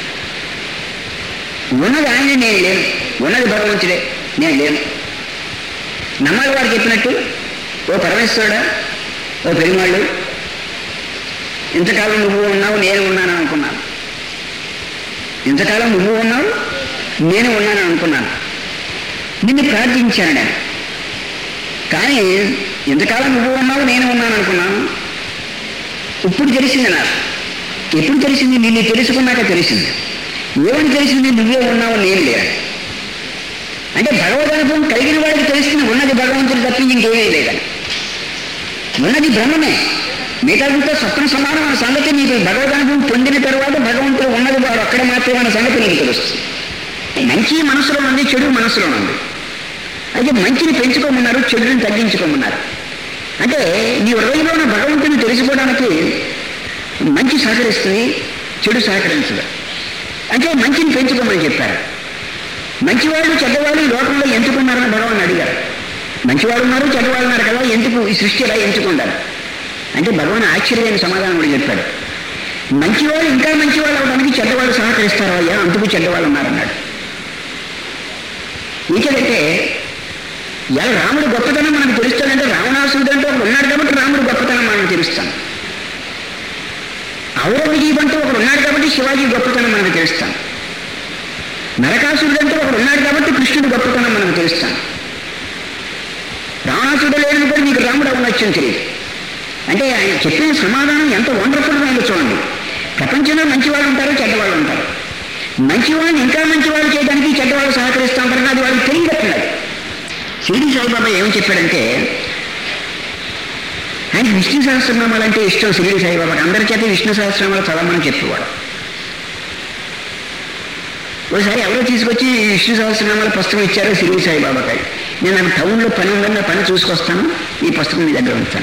ఉన్నది ఆయన నేను లేను ఉన్నది భగవంతుడే నేను లేను నమ్మాలి వారు చెప్పినట్టు ఓ పరమేశ్వరుడా ఓ పెరిమాళ్ళు ఇంతకాలం నువ్వు ఉన్నావు నేను ఉన్నాను అనుకున్నాను ఇంతకాలం నువ్వు ఉన్నావు నేను ఉన్నాను అనుకున్నాను నిన్ను ప్రార్థించాను నేను కానీ ఇంతకాలం నువ్వు ఉన్నావు నేను ఉన్నాను అనుకున్నాను ఇప్పుడు తెలిసింది నాకు ఎప్పుడు తెలిసింది నిన్ను తెలుసుకున్నాక తెలిసింది ఏమని తెలిసింది నువ్వే ఉన్నావు నేను లేను అంటే భగవద్ అనుభవం కలిగిన వాడికి తెలుస్తుంది ఉన్నది భగవంతుడు తప్పించి ఇంకేమీ లేదని ఉన్నది బ్రహ్మమే మిగతాదితో స్వప్న సమానం అనే సంగతి నీకు భగవద్ అనుభవం పొందిన తర్వాత భగవంతుడు ఉన్నది వాడు ఒక్కడ మాత్రమే అనే సంగతి నీకు తెలుస్తుంది మంచి మనసులో ఉంది చెడు మనసులో ఉంది అయితే మంచిని పెంచుకోమన్నారు చెడుని తగ్గించుకోమన్నారు అంటే నీ హృదయంలో ఉన్న భగవంతుని తెలుసుకోవడానికి మంచి సహకరిస్తుంది చెడు సహకరించదు అంటే మంచిని పెంచుకోమని చెప్పారు మంచివాళ్ళు చెడ్డవాళ్ళు ఈ లోకంలో ఎంచుకున్నారని భగవాన్ అడిగారు మంచివాళ్ళు ఉన్నారు చెడ్డవాళ్ళు ఉన్నారు కదా ఎందుకు ఈ సృష్టి ఎలా ఎంచుకుంటారు అంటే భగవాన్ ఆశ్చర్యమైన సమాధానం కూడా చెప్పాడు మంచివాళ్ళు ఇంకా మంచివాళ్ళు అవడానికి చెడ్డవాళ్ళు సహకరిస్తారు అయ్యా అందుకు చెడ్డవాళ్ళు ఉన్నారన్నాడు ఇంకేదంటే ఇలా రాముడు గొప్పతనం మనకు తెలుస్తాడంటే రావణాసుడు అంటే ఒకడు ఉన్నాడు కాబట్టి రాముడు గొప్పతనం మనకు తెలుస్తాం ఔరంగజీబ్ అంటే ఒకడు ఉన్నాడు కాబట్టి శివాజీ గొప్పతనం మనకు తెలుస్తాం నరకాసురుడు అంటే ఒకడు ఉన్నాడు కాబట్టి కృష్ణుడు గొప్పతనం మనకు తెలుస్తాం రావణాసుడు లేని కూడా నీకు రాముడు అవనొచ్చని తెలియదు అంటే ఆయన చెప్పిన సమాధానం ఎంత వండర్ఫుల్ అయిందో చూడండి ప్రపంచంలో మంచివాళ్ళు ఉంటారు చెడ్డవాళ్ళు ఉంటారు మంచివాళ్ళని ఇంకా మంచివాళ్ళు చేయడానికి చెడ్డవాళ్ళు సహకరిస్తూ ఉంటారు అది వాళ్ళకి తెలియట్లేదు షిరిడి సాయిబాబా ఏమని చెప్పాడంటే ఆయన విష్ణు సహస్రనామాలు అంటే ఇష్టం షిరిడి సాయిబాబాకి అందరి చేత విష్ణు సహస్రనామాలు చదవమని చెప్పేవాడు ఒకసారి ఎవరో తీసుకొచ్చి ఈ విష్ణు సహస్రనామాల పుస్తకం ఇచ్చారో షిరిడి సాయిబాబాకి నేను నాకు టౌన్లో పని ఉందని నా పని చూసుకొస్తాను ఈ పుస్తకం మీ దగ్గర ఉంచాను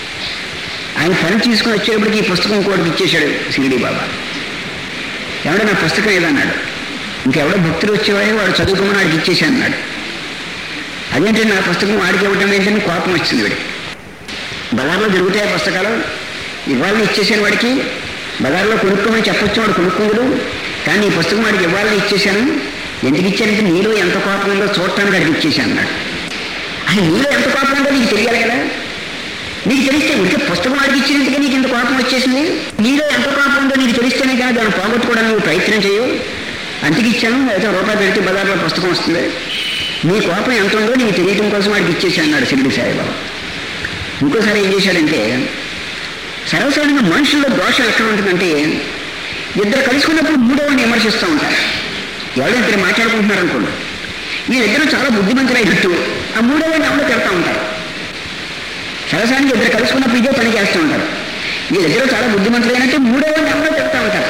ఆయన పని తీసుకుని వచ్చేటప్పటికి ఈ పుస్తకం కోడికి ఇచ్చేశాడు షిరిడి బాబా ఎవడో నా పుస్తకం ఏదన్నాడు ఇంకెవడో భక్తులు వచ్చేవాడే వాడు చదువుకోమని వాడికి ఇచ్చేసాను అన్నాడు అదేంటి నా పుస్తకం వాడికి ఇవ్వటం ఏంటని కోపం వచ్చింది వాడికి బజార్లో దొరుకుతాయి పుస్తకాలు ఇవ్వాలని ఇచ్చేసాను వాడికి బజార్లో కొనుక్కోమని చెప్పొచ్చు వాడు కొనుక్కోడు కానీ ఈ పుస్తకం వాడికి ఇవ్వాలని ఇచ్చేసాను ఎందుకు ఇచ్చానంటే నీలో ఎంత కోపం ఉందో చూడటానికి వాడికి ఇచ్చేసాను అన్నాడు అది నీలో ఎంత కోపం ఉందో నీకు తెలియాలి కదా నీకు తెలిస్తే ఉంటే పుస్తకం వాడికి ఇచ్చినందుకే నీకు ఇంత కోపం వచ్చేసింది నీలో ఎంత కోపం ఉందో నీకు తెలిస్తేనే కానీ దాన్ని పోగొట్టుకోవడానికి నువ్వు ప్రయత్నం చేయవు అంతకి ఇచ్చాను అయితే రూపాయి పెడితే బజార్లో పుస్తకం వస్తుంది నీ కోపం ఎంత ఉందో నీకు తెలియటం కోసం వాడికి ఇచ్చేసి అన్నాడు షిరిడి సాయిబాబా ఇంకోసారి ఏం చేశాడంటే సర్వసాధారణంగా మనుషుల్లో దోషం ఎక్కడ ఉంటుందంటే ఇద్దరు కలుసుకున్నప్పుడు మూడోవాడిని విమర్శిస్తూ ఉంటారు ఎవరైనా ఇద్దరు మాట్లాడుకుంటున్నారు అనుకోండి వీళ్ళిద్దరూ చాలా బుద్ధిమంతులైనట్టు ఆ మూడోవాడిని ఎవరో తిడతా ఉంటారు సరసానికి ఇద్దరు కలుసుకున్నప్పుడు ఇదే పని చేస్తూ ఉంటారు వీళ్ళిద్దరూ చాలా బుద్ధిమంతులైనట్టు మూడోవాడిని ఎవరో తిడతా ఉంటారు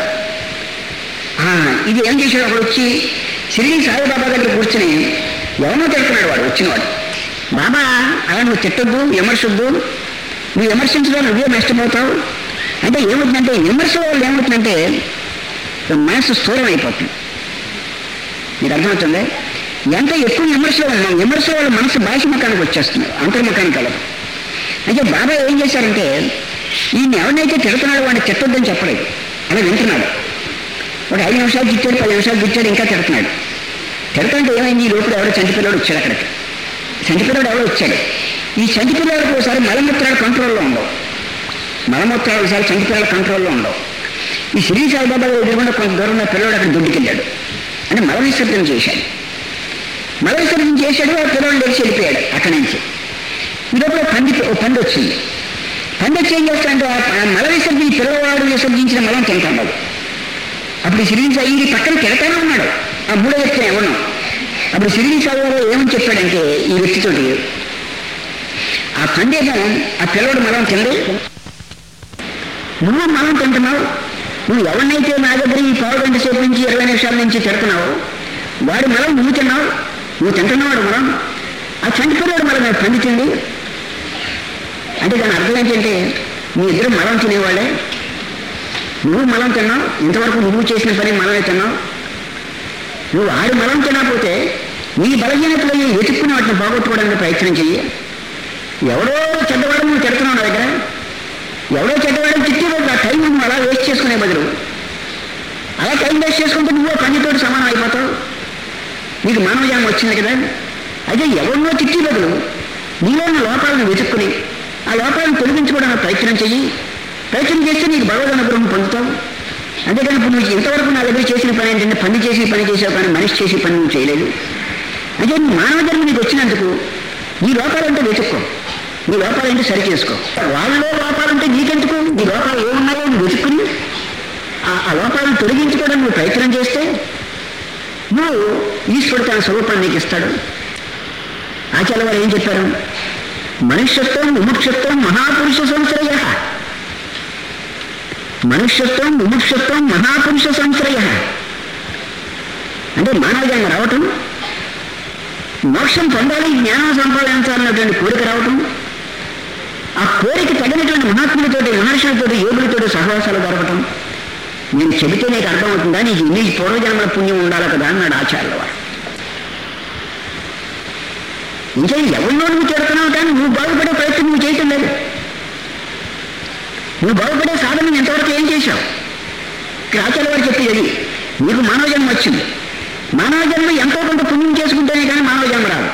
ఆ, ఇది ఏం చేశాడు అక్కడ వచ్చి షిరిడి సాయిబాబా దగ్గర కూర్చుని ఎవరినో తిడుతున్నాడు వాడు వచ్చినవాడు బాబా అలా నువ్వు తిట్టొద్దు విమర్శొద్దు నువ్వు విమర్శించడం నువ్వే నష్టపోతావు అంటే ఏమవుతుందంటే విమర్శ వల్ల ఏమవుతుందంటే మనసు స్థూలం అయిపోతుంది మీకు అర్థమవుతుంది ఎంత ఎక్కువ విమర్శలో ఉన్నాం విమర్శ వల్ల మనసు బాహ్యముఖానికి వచ్చేస్తుంది అంతర్ముఖానికి కలదు అయితే బాబా ఏం చేశారంటే ఈయన ఎవరినైతే తిడుతున్నాడో వాడిని తిట్టొద్దని చెప్పలేదు అలా వింటున్నాడు ఒక ఐదు నిమిషాలు తిట్టాడు పది నిమిషాలు తిట్టాడు ఇంకా తిడుతున్నాడు తిడతంటే ఏమైంది ఈ లోపల ఎవడో చంటిపిల్లడు వచ్చాడు అక్కడికి చంటిపిల్లడు ఎవడో వచ్చాడు ఈ చంటిపిల్లడికి ఒకసారి మలమూత్రాలు కంట్రోల్లో ఉండవు మలమూత్రాలు ఒకసారి చంటిపిల్లల కంట్రోల్లో ఉండవు ఈ శ్రీ సాయిబాబా ఎదురుకుండా కొంత దూరంలో పిల్లడు అక్కడ దుడ్డుకెళ్ళాడు అంటే మల విసర్జన చేశాడు మల విసర్జన చేశాడు ఆ పిల్లడు లేచి వెళ్ళిపోయాడు అక్కడి నుంచి ఈ లోపల పంది ఓ పంది వచ్చింది పంది వచ్చి ఏం చేస్తాడంటే ఆ మల విసర్జన ఈ పిల్లవాడు విసర్జించిన మలం తింటాడు అప్పుడు సిరిడి సాయి ఇది పక్కన తిడతానే ఉన్నాడు ఆ మూడో వ్యక్తిని ఎవరు అప్పుడు సిరిడి సాయి గారు ఏమని చెప్పాడంటే ఈ వ్యక్తితోటి ఆ పందేమో ఆ పిల్లవాడు మలం తింది నువ్వు మలం తింటున్నావు నువ్వు ఎవరినైతే నా దగ్గర ఈ పావు గంట సేపు నుంచి ఇరవై నిమిషాల నుంచి తిడుతున్నావు వాడు మలం నువ్వు తిన్నావు నువ్వు తింటున్నావాడు మలం ఆ చంటిపిల్లవాడు మలం నాకు పంది తింది అంటే దాని అర్థం ఏంటంటే మీ ఇద్దరు మలం తినేవాళ్ళే నువ్వు మలం తిన్నావు ఇంతవరకు నువ్వు చేసిన పని మలమే తిన్నావు నువ్వు ఆరు మలం తినకపోతే నీ బలహీనతలో వెతుక్కుని వాటిని పోగొట్టుకోవడానికి ప్రయత్నం చెయ్యి ఎవడో చెడ్డవాడు నువ్వు తిడుతున్నావు నా దగ్గర ఎవడో చెడ్డవాడు తిట్టే బదులు ఆ టైం నువ్వు అలా వేస్ట్ చేసుకునే బదులు అలా టైం వేస్ట్ చేసుకుంటే నువ్వు పనితోటి సమానం అయిపోతావు నీకు మానవజానం వచ్చింది కదా అయితే ఎవరినో తిట్టే బదులు నీలో ఉన్న లోపాలను వెతుక్కుని ఆ లోపాలను తొలగించుకోవడానికి ప్రయత్నం చెయ్యి ప్రయత్నం చేస్తే నీకు భగవద్ అనుగ్రహం పొందుతావు అంతేకాని ఇప్పుడు నువ్వు ఇంతవరకు నా దగ్గర చేసిన పని ఏంటంటే పని చేసి పని చేసావు కానీ మనిషి చేసి పని నువ్వు చేయలేదు అంటే నీ మానవ జన్మ నీకు వచ్చినందుకు నీ లోపాలంటే వెతుక్కో నీ లోపాలంటే సరి చేసుకో వాళ్ళలో లోపాలంటే నీకెందుకు నీ లోపాలు ఏమున్నాయో నువ్వు వెతుక్కుని ఆ- ఆ లోపాలను తొలగించుకోవడానికి నువ్వు ప్రయత్నం చేస్తే నువ్వు ఈశ్వరుడు తన స్వరూపాన్ని నీకు ఇస్తాడు ఆచార్య వారు ఏం చెప్పారు మనుష్యత్వం ముముక్షత్వం మహాపురుష సంశ్రయ మనుష్యత్వం ముముక్షత్వం మహాపురుష సంశ్రయ అంటే మానవ జన్మ రావటం మోక్షం పొందాలి జ్ఞానం సంపాదించాలన్నటువంటి కోరిక రావటం ఆ కోరిక తగినటువంటి మహాత్ములతోటి మహర్షులతోటి యోగులతోటి సహవాసాలు దొరకటం నేను చెబితే నీకు అర్థమవుతుందా నీకు ఇన్ని పూర్వజన్మల పుణ్యం ఉండాలి కదా అన్నాడు ఆచార్యుల వారు ఇంకా ఎవరిలో నువ్వు చేరుతున్నావు కానీ నువ్వు బాగుపడే ప్రయత్నం నువ్వు చేయటం లేదు నువ్వు బాగుపడే సాధన ఎంతవరకు ఏం చేశావు ఇక్కడ ఆచార్య వారు చెప్పేది అది నీకు మానవ జన్మ వచ్చింది మానవ జన్మ ఎంతో కొంత పుణ్యం చేసుకుంటేనే కానీ మానవ జన్మ రాదు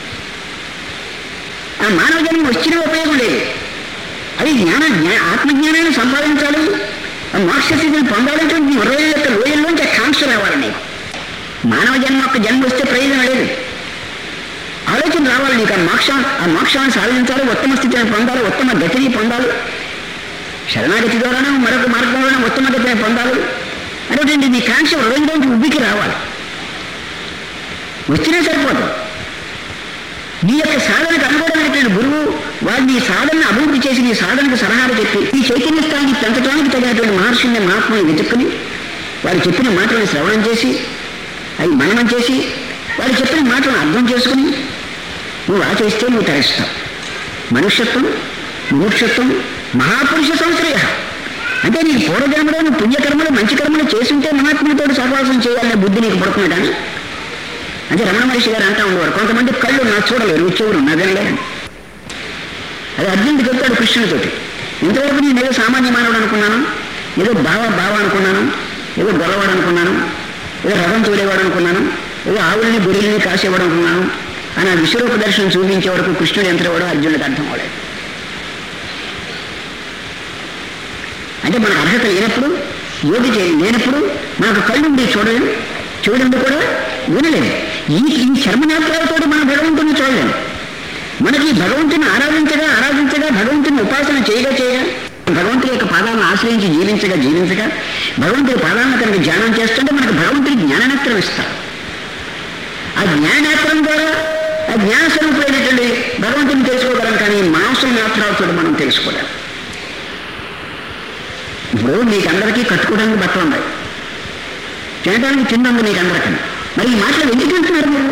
ఆ మానవ జన్మ వచ్చిన ఉపయోగం లేదు అది జ్ఞాన జ్ఞా ఆత్మజ్ఞానాన్ని సంపాదించాలి ఆ మోక్ష స్థితిని పొందాలంటే నీ హృదయం యొక్క లోయల్లోంచి ఆ కాంక్ష రావాలి నీకు మానవ జన్మ యొక్క జన్మ వస్తే ప్రయోజనం లేదు ఆలోచన రావాలి నీకు ఆ మోక్షం ఆ మోక్షాన్ని సాధించాలి ఉత్తమ స్థితిని పొందాలి ఉత్తమ గతిని పొందాలి శరణాగతి ద్వారానే మరొక మార్గం ద్వారా ఉత్తమ గతిని పొందాలి అనేటువంటి నీ కాంక్ష హృదయంలోంచి ఉబ్బికి రావాలి వచ్చినా సరిపోదు నీ యొక్క సాధనకు అనుగుణమైనటువంటి గురువు వాడు నీ సాధనను అభివృద్ధి చేసి నీ సాధనకు సలహాలు చెప్పి ఈ చైతన్య స్థాయిని పెంచడానికి తగినటువంటి మహర్షుల్ని మహాత్ముని వెతుక్కుని వారు చెప్పిన మాటలను శ్రవణం చేసి అవి మననం చేసి వారు చెప్పిన మాటలను అర్థం చేసుకుని నువ్వు ఆచరిస్తే నువ్వు తరిస్తావు మనుష్యత్వం ముముక్షత్వం మహాపురుష సంశ్రయ అంటే నీకు పూర్వజన్మలో నువ్వు పుణ్యకర్మలు మంచి కర్మలు చేసుంటే మహాత్ములతో సహవాసం చేయాలనే బుద్ధి నీకు పడుతున్నాడని అంటే రమణ మహర్షి గారు అంటా ఉండేవారు కొంతమంది కళ్ళు నా చూడలేరు చెవులు నా వినలేరు అది అర్జునుడికి చెప్తాడు కృష్ణుడితోటి ఇంతవరకు నేను ఏదో సామాన్య మానవుడు అనుకున్నాను ఏదో బావ బావ అనుకున్నాను ఏదో గొల్లవాడు అనుకున్నాను ఏదో రథం తోలేవాడు అనుకున్నాను ఏదో ఆవుల్ని గొర్రెల్ని కాసేవాడు అనుకున్నాను అని ఆ విశ్వరూప దర్శనం చూపించే వరకు కృష్ణుడు ఎంత వాడో అర్జునుడికి అర్థం అవలేదు అంటే మనకు అర్హత లేనప్పుడు యోగి చే- లేనప్పుడు మనకు కళ్ళుండి చూడలేము చూడండి కూడా వినలేము ఈ ఈ చర్మనేత్రాలతో మనం భగవంతుని చూడలేము మనకి భగవంతుని ఆరాధించగా ఆరాధించగా భగవంతుని ఉపాసన చేయగా చేయగా భగవంతుడి యొక్క పాదాలను ఆశ్రయించి జీవించగా జీవించగా భగవంతుడి పాదాలను కనుక ధ్యానం చేస్తుంటే మనకు భగవంతుడి జ్ఞాననేత్రం ఇస్తారు ఆ జ్ఞానేత్రం ద్వారా ఆ జ్ఞాన స్వరూపుడైనటువంటి భగవంతుని తెలుసుకోగలం కానీ మాంసం నేత్రాలతో మనం తెలుసుకోలేం ఇప్పుడు మీకు అందరికీ కట్టుకోవడానికి బట్టలు ఉన్నాయి తినడానికి తిన్నందు మీకు అందరికీ మరి ఈ మాటలు ఎందుకు వెళ్తున్నారు మీరు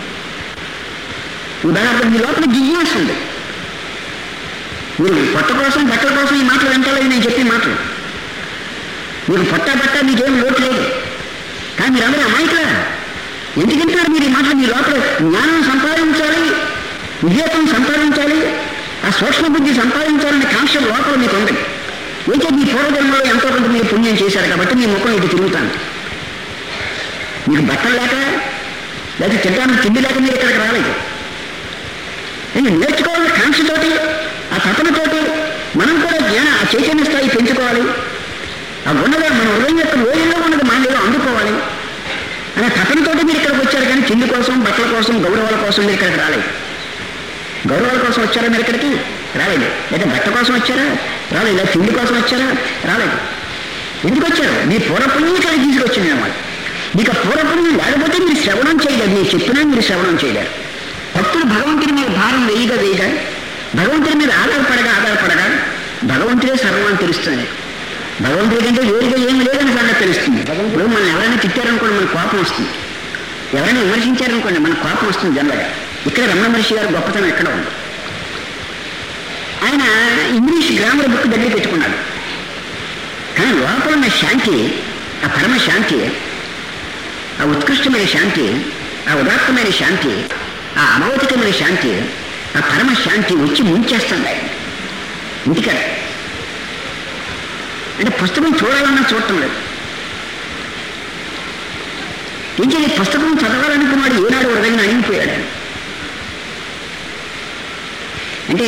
ఉదాహరణ మీ లోపల జిజ్ఞాస ఉంది మీరు పొట్ట కోసం బట్టల కోసం ఈ మాటలు వింటలేదు నేను చెప్పే మాటలు మీకు పొట్ట బట్ట మీకేం లోటు లేదు కానీ మీరందరూ అమాయకులా ఎందుకు వింటున్నారు మీరు ఈ మాటలు మీ లోపల జ్ఞానం సంపాదించాలి వివేకం సంపాదించాలి ఆ సూక్ష్మ బుద్ధి సంపాదించాలనే కాంక్ష లోపల మీకు ఉంది అయితే మీ పూర్వజన్మలో ఎంతో కొంత మీరు పుణ్యం చేశారు కాబట్టి మీ ముఖం ఇటు తిరుగుతాను మీకు బట్టలు లేక లేదా తింటానికి తిండి లేక మీరు ఇక్కడికి రాలేదు నేను నేర్చుకోవాలని కాంక్షతోటి ఆ తపనతోటి మనం కూడా జ్ఞాన ఆ చైతన్య స్థాయి పెంచుకోవాలి ఆ ఉన్నదా మన హృదయం యొక్క లోయల్లో ఉన్నది మన ఏదో అందుకోవాలి అనే తపనతోటి మీరు ఇక్కడికి వచ్చారు కానీ తిండి కోసం బట్టల కోసం గౌరవాల కోసం మీరు ఇక్కడికి రాలేదు గౌరవాల కోసం వచ్చారా మీరు ఇక్కడికి రాలేదు లేదా బట్ట కోసం వచ్చారా రాలేదు లేదా తిండి కోసం వచ్చారా రాలేదు ఎందుకు వచ్చారు మీ పూర్వపుణ్యం ఇక్కడ తీసుకొచ్చింది అన్నమాట మీకు ఆ పూర్వపుణ్యం లేకపోతే మీరు శ్రవణం చేయలేరు మీరు చెప్పినా మీరు శ్రవణం చేయలేరు భక్తులు భగవంతుడి మీద భారం వేయగా వేయగా భగవంతుడి మీద ఆధారపడగా ఆధారపడగా భగవంతుడే సర్వం అని తెలుస్తుంది భగవంతుడి కంటే వేరుగా ఏం లేదని సంగతి తెలుస్తుంది ఇప్పుడు మనం ఎవరైనా తిట్టారనుకోండి మన కోపం వస్తుంది ఎవరైనా విమర్శించారనుకోండి మన కోపం వస్తుంది జనరల్గా ఇక్కడ రమణ మహర్షి గారు గొప్పతనం ఎక్కడ ఉంది ఆయన ఇంగ్లీష్ గ్రామర్ బుక్ దగ్గర పెట్టుకున్నాడు కానీ లోపల ఉన్న శాంతి ఆ పరమ శాంతి ఆ ఉత్కృష్టమైన శాంతి ఆ ఉదాత్తమైన శాంతి ఆ అమౌతికమైన శాంతి ఆ పరమ శాంతి వచ్చి ముంచేస్తుంది ఆయన ఇంటికాడ అంటే పుస్తకం చూడాలన్నా చూడటం లేదు ఇంకా ఈ పుస్తకం చదవాలనుకున్నాడు ఏనాడు హృదయం అణిగిపోయాడు ఆయన. అంటే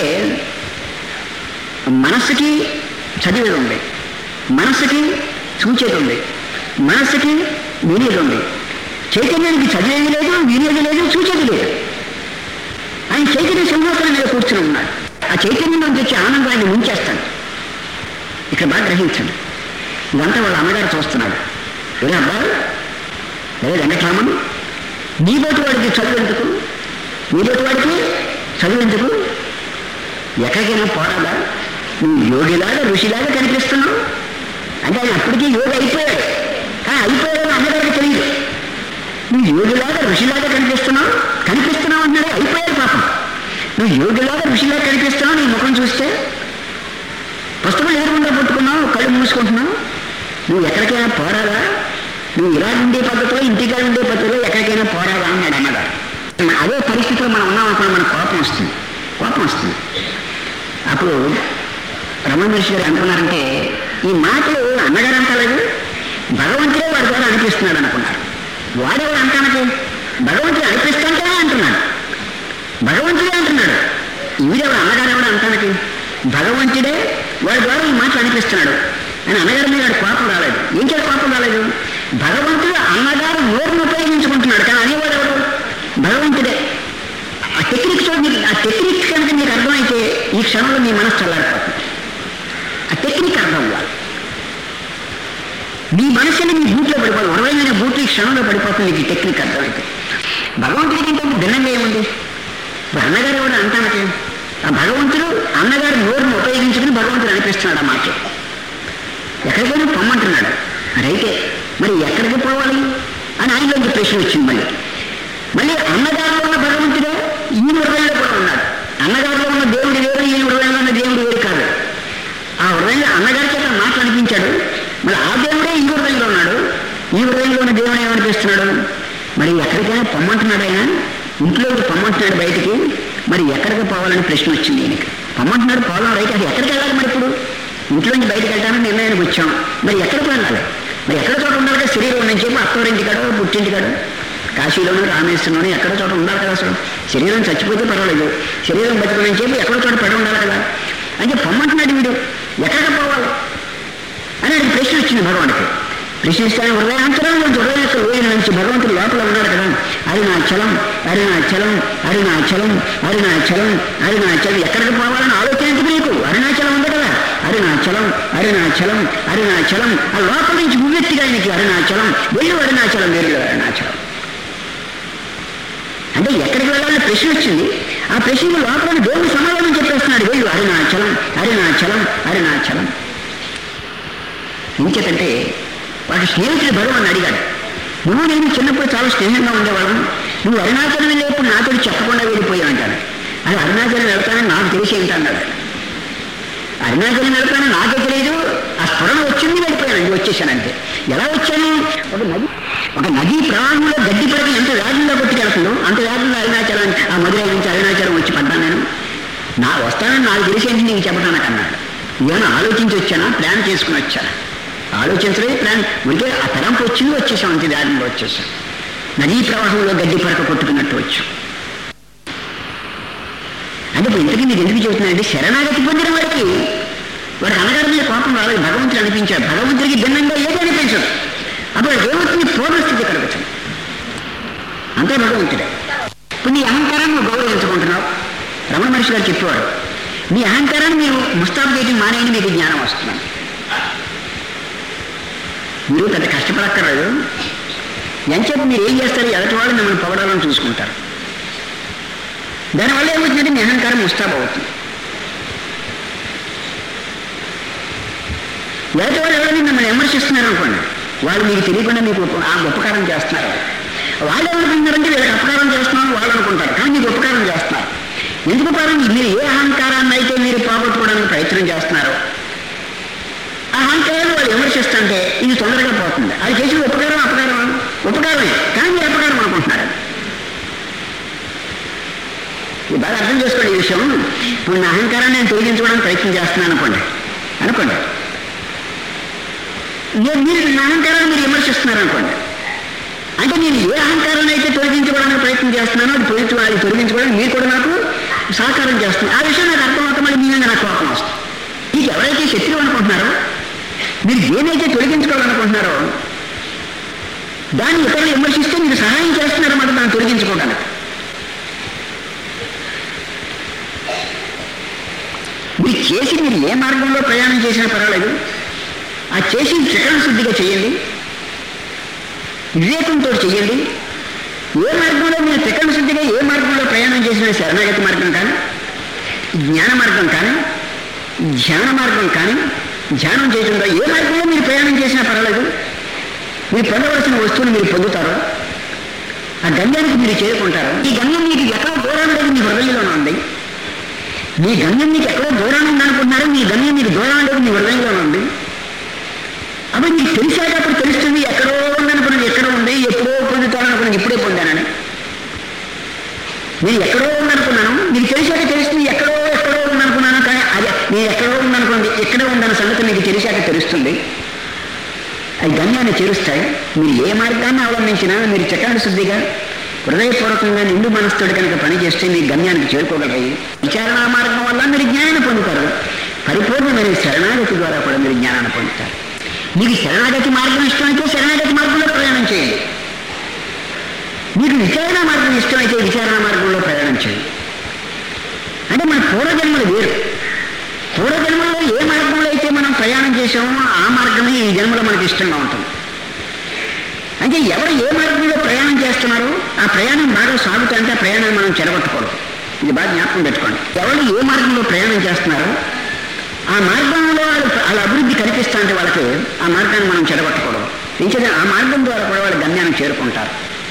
మనస్సుకి చదివేది ఉంది మనస్సుకి చూచేది ఉంది మనస్సుకి వినేది ఉంది చైతన్యానికి చదివేది లేదు వినేది లేదు చూచేది లేదు ఆయన చైతన్య సింహాసనం మీద కూర్చుని ఉన్నాడు ఆ చైతన్యంలో వచ్చే ఆనందం ఆయన ముంచేస్తాడు ఇక్కడ బాగా గ్రహించండి ఇదంతా వాళ్ళ అమ్మగారు చూస్తున్నాడు ఏ అబ్బా ఏ వెంకటరామన్ నీ బోటి వాడికి చదువు ఎందుకు నీ బోటి వాడికి చదువు ఎందుకు ఎక్కడికైనా పోరాదా నువ్వు యోగిలాగా ఋషిలాగా కనిపిస్తున్నావు అంటే ఆయన అప్పటికీ యోగి అయిపోయాడు కానీ అయిపోయాడు అమ్మగారికి తెలియదు నువ్వు యోగిలాగా ఋషిలాగా కనిపిస్తున్నావు కనిపిస్తున్నావు అన్నాడు అయిపోయాడు పాపం నువ్వు యోగిలాగా ఋషిలా కనిపిస్తున్నావు నీ ముఖం చూస్తే పుస్తకం ఎదురుకుండా పట్టుకున్నావు కళ్ళు మూసుకుంటున్నావు నువ్వు ఎక్కడికైనా పోరాదా నువ్వు ఇలా ఉండే పద్ధతిలో ఇంటికాడ ఉండే పద్ధతిలో ఎక్కడికైనా పోరాదా అన్నాడు అన్నగారు అదే పరిస్థితిలో మనం ఉన్నాం అనుకున్న మనకు కోపం వస్తుంది కోపం వస్తుంది అప్పుడు రమణ మహర్షి గారు అనుకున్నారంటే ఈ మాటలు అన్నగారు అంటలేదు భగవంతుడే వాడి ద్వారా అనిపిస్తున్నాడు అనుకున్నారు వాడెవడు అంటానికి భగవంతుడు అనిపిస్తుంటేనే అంటున్నాడు భగవంతుడే అంటున్నాడు వీడెవడు అన్నగారు ఎవడు అంటానికి భగవంతుడే వాడి ద్వారా ఈ మాటలు అనిపిస్తున్నాడు అని అన్నగారి మీద వాడి కోపం రాలేదు ఏం చేత కోపం రాలేదు భగవంతుడు అన్నగారు నోరును ఉపయోగించుకుంటున్నాడు కానీ అనేవాడు ఎవడు భగవంతుడే ఆ టెక్నిక్ చూడండి ఆ టెక్నిక్ కనుక మీకు అర్థమైతే ఈ క్షణంలో మీ మనసు చల్లారిపోతుంది ఆ టెక్నిక్ అర్థం అవ్వాలి మీ మనసుని మీ బూట్లో పడిపోతుంది ఉడవైన బూట్లు ఈ క్షణంలో పడిపోతుంది మీకు ఈ టెక్నిక్ అర్థమైతే భగవంతుడికి ఇంత భిన్నంగా ఏముంది ఇప్పుడు అన్నగారు కూడా అంటానకి ఆ భగవంతుడు అన్నగారు నోరును ఉపయోగించుకుని భగవంతుడు అనిపిస్తున్నాడు ఆ మాట ఎక్కడికైనా పొమ్మంటున్నాడు రైతే మరి ఎక్కడికి పోవాలి అని ఆయనలోంచి ప్రశ్న వచ్చింది మళ్ళీ మళ్ళీ అన్నగారిలో ఉన్న భగవంతుడే ఈ హృదయంలో కూడా ఉన్నాడు అన్నగారిలో ఉన్న దేవుడు వేరు ఈ హృదయంలో ఉన్న దేవుడు వేరు కాదు ఆ హృదయంలో అన్నగారి చేత మాటలు అనిపించాడు మరి ఆ దేవుడే ఈ హృదయంలో ఉన్నాడు ఈ హృదయంలో ఉన్న దేవుడు ఏమనిపిస్తున్నాడు మరి ఎక్కడికైనా పొమ్మంటున్నాడు ఆయన ఇంట్లోకి పొమ్మంటున్నాడు బయటికి మరి ఎక్కడికి పోవాలని ప్రశ్న వచ్చింది ఈయనకి పొమ్మంటున్నాడు పోదాం రైట్ అది ఎక్కడికి వెళ్ళాలి మరి ఇప్పుడు ఇంట్లోంచి బయటకు వెళ్తానని నిర్ణయానికి వచ్చాం మరి ఎక్కడికి వెళ్ళాలి మరి ఎక్కడ చోట ఉండాలి కదా శరీరం నుంచి అత్తవారింటికాడో పుట్టింటికాడో కాశీలోను రామేశ్వరంలోను ఎక్కడ చోట ఉండాలి కదా అసలు శరీరం చచ్చిపోతే పర్వాలేదు శరీరం బతుకుని చెప్పి ఎక్కడ చోట పడి ఉండాలి కదా అంటే పొమ్మంటున్నాడు వీడు ఎక్కడికి పోవాలి అని ఆయన ప్రశ్న వచ్చింది భగవానికి ప్రశ్నిస్తాను హృదయాంతరం నుంచి హృదయం యొక్క లోయల నుంచి భగవంతుడు లోపల ఉన్నాడు కదా అరుణాచలం అరుణాచలం అరుణాచలం అరుణాచలం అరుణాచలం ఎక్కడికి పోవాలని ఆలోచన ఎందుకు నీకు అరుణాచలం ఉంది కదా అరుణాచలం అరుణాచలం అరుణాచలం ఆ లోపల నుంచి ఉవ్వెత్తిగా ఆయనకి అరుణాచలం వెళ్ళు అరుణాచలం వెళ్ళు అరుణాచలం అంటే ఎక్కడికి వెళ్ళాలని ప్రశ్న వచ్చింది ఆ ప్రశ్నకు లోపల దేవుడు సమాధానం చెప్పేస్తున్నాడు వెళ్ళు అరుణాచలం అరుణాచలం అరుణాచలం ఇంకేతంటే వాడు స్నేహితుడు భగవాన్ అడిగాడు నువ్వు నేను చిన్నప్పుడు చాలా స్నేహంగా ఉండేవాళ్ళం నువ్వు అరుణాచలం వెళ్ళేప్పుడు నాతో చెప్పకుండా వెళ్ళిపోయావు అంటాను అది అరుణాచలం వెళ్తానని నాకు తెలిసి ఏంటన్నాడు అరుణాచలం వెళ్తానని నాకే తెలియదు ఆ స్ఫురణ వచ్చింది వెళ్ళిపోయాను ఇది వచ్చేసానంటే ఎలా వచ్చాను ఒక నది ఒక నదీ ప్రవాహంలో గడ్డి పడక ఎంత వేగంగా కొట్టుకెళ్తుందో అంత వేగంగా అరుణాచలం ఆ మధురై నుంచి అరుణాచలం వచ్చి పడ్డాను నేను నా వస్తానని నాకు తెలిసేంటి నీకు చెప్పడానికి అన్నాడు నేను ఆలోచించి వచ్చానా ప్లాన్ చేసుకుని వచ్చాను ఆలోచించలేదు ప్లాన్ ఉంటే ఆ తరంపు వచ్చింది వచ్చేసాం అంతే దారిలో వచ్చేసాం నదీ ప్రవాహంలో గడ్డి పరక కొట్టుకున్నట్టు వచ్చాం అంటే ఇప్పుడు ఇంతకీ మీకు ఎందుకు చెబుతున్నానంటే శరణాగతి పొందిన వాడికి వాడికి అనగారి మీద కోపం రాలేదు భగవంతుడు అనిపించాడు భగవంతుడికి భిన్నంగా ఏది అనిపించదు అప్పుడు వాడికి ఏమవుతుంది పూర్వస్థితి కలుగుతుంది అంతే భగవంతుడే ఇప్పుడు నీ అహంకారాన్ని నువ్వు గౌరవించుకుంటున్నావు రమణ మహర్షి గారు చెప్పేవాడు మీ అహంకారాన్ని మీరు ముస్తాబు చేయడం మానేయండి మీకు జ్ఞానం వస్తుంది మీరు పెద్ద కష్టపడక్కర్లేదు ఎంచేపు మీరు ఏం చేస్తారు ఎదటి వాళ్ళు మిమ్మల్ని పొగడాలని చూసుకుంటారు దానివల్ల ఏమవుతుందంటే మీ అహంకారం ముస్తాబు అవుతుంది ఎదటి వాళ్ళు ఎవరైనా మిమ్మల్ని విమర్శిస్తున్నారు అనుకోండి వాళ్ళు మీకు తెలియకుండా మీకు ఉప- ఆ ఉపకారం చేస్తున్నారు వాళ్ళు ఏమనుకుంటున్నారంటే వీళ్ళకి అపకారం చేస్తున్నాం వాళ్ళు అనుకుంటారు కానీ మీకు ఉపకారం చేస్తున్నారు ఎందుకు ఉపకారం మీరు ఏ అహంకారాన్ని అయితే మీరు పోగొట్టుకోవడానికి ప్రయత్నం చేస్తున్నారో ఆ అహంకారాన్ని వాళ్ళు విమర్శిస్తుంటే ఇది తొందరగా పోతుంది అది చేసిన ఉపకారం అపకారం ఉపకారమే కానీ మీరు అపకారం అనుకుంటున్నారు ఇది బాగా అర్థం చేసుకోండి ఈ విషయం ఇప్పుడు నా అహంకారాన్ని నేను తొలగించుకోవడానికి ప్రయత్నం చేస్తున్నాను అనుకోండి అనుకోండి నేను మీరు నా అహంకారాన్ని మీరు విమర్శిస్తున్నారు అనుకోండి అంటే నేను ఏ అహంకారాన్ని అయితే తొలగించుకోవడానికి ప్రయత్నం చేస్తున్నానో అది తొలగించు అది తొలగించుకోవడానికి మీరు కూడా నాకు సహకారం చేస్తున్నారు ఆ విషయం నాకు అర్థమవుతాం మళ్ళీ మీ మీద నాకు కోపం వస్తుంది మీకు ఎవరైతే శత్రువు అనుకుంటున్నారో మీరు దేనైతే తొలగించుకోవాలనుకుంటున్నారో దాన్ని ఇతరులు విమర్శిస్తే మీరు సహాయం చేస్తున్నారన్నమాట దాన్ని తొలగించుకోవడానికి మీరు చేసి మీరు ఏ మార్గంలో ప్రయాణం చేసినా పర్వాలేదు ఆ చేసి చికరణ శుద్ధిగా చేయండి వివేకంతో చేయండి ఏ మార్గంలో మీరు త్రికరణ శుద్ధిగా ఏ మార్గంలో ప్రయాణం చేసిన శరణాగతి మార్గం కానీ జ్ఞాన మార్గం కానీ ధ్యాన మార్గం కానీ ధ్యానం చేయకుండా ఏ మార్గంలో మీరు ప్రయాణం చేసినా పర్వాలేదు మీరు పొందవలసిన వస్తువులు మీరు పొందుతారు ఆ గమ్యానికి మీరు చేరుకుంటారు ఈ గమ్యం మీకు ఎక్కడ దూరం లేదు మీ హృదయంలోనే ఉంది మీ గమ్యం మీకు ఎక్కడో దూరంగా ఉందనుకుంటున్నారు మీ గమ్యం మీకు దూరం లేదు మీ హృదయంలో ఉంది అప్పుడు మీకు తెలిసాక అప్పుడు తెలుస్తుంది ఎక్కడో ఉందనుకున్నది ఎక్కడో ఉంది ఎప్పుడో పొందుతాననుకున్నది ఇప్పుడే పొందానని నేను ఎక్కడో ఉందనుకున్నాను మీకు తెలిసాక తెలుస్తుంది ఎక్కడో ఎక్కడో ఉందనుకున్నాను కానీ అది నేను ఎక్కడో ఉందనుకోండి ఎక్కడో ఉందన్న సంగతి మీకు తెలిసాక తెలుస్తుంది అవి గమ్యాన్ని చేరుస్తాయి మీరు ఏ మార్గాన్ని అవలంబించినా మీరు చక్రాన్ని శుద్ధిగా హృదయపూర్వకంగా నిండు మనసుతోటి కనుక పనిచేస్తే మీ గమ్యానికి చేరుకోగలరు విచారణ మార్గం వల్ల మీరు జ్ఞానాన్ని పొందుతారు పరిపూర్ణమైన శరణాగతి ద్వారా కూడా మీరు జ్ఞానాన్ని పొందుతారు మీకు శరణాగతి మార్గం ఇష్టమైతే శరణాగతి మార్గంలో ప్రయాణం చేయండి మీకు విచారణ మార్గం ఇష్టమైతే విచారణ మార్గంలో ప్రయాణం చేయండి అంటే మన పూర్వజన్మలు వేరు పూర్వజన్మలో ఏ మార్గంలో అయితే మనం ప్రయాణం చేసామో ఆ మార్గమే ఈ జన్మలో మనకి ఇష్టంగా ఉంటుంది అంటే ఎవరు ఏ మార్గంలో ప్రయాణం చేస్తున్నారో ఆ ప్రయాణం బాగా సాగుతుంటే ఆ ప్రయాణాన్ని మనం చెడగొట్టకూడదు ఇది బాగా జ్ఞాపకం పెట్టుకోండి ఎవరు ఏ మార్గంలో ప్రయాణం చేస్తున్నారో ఆ మార్గంలో వాళ్ళు వాళ్ళ అభివృద్ధి కల్పిస్తా అంటే వాళ్ళకి ఆ మార్గాన్ని మనం చెడగొట్టకూడదు ఇంకేదా ఆ మార్గం ద్వారా కూడా వాళ్ళు గమ్యాన్ని చేరుకుంటారు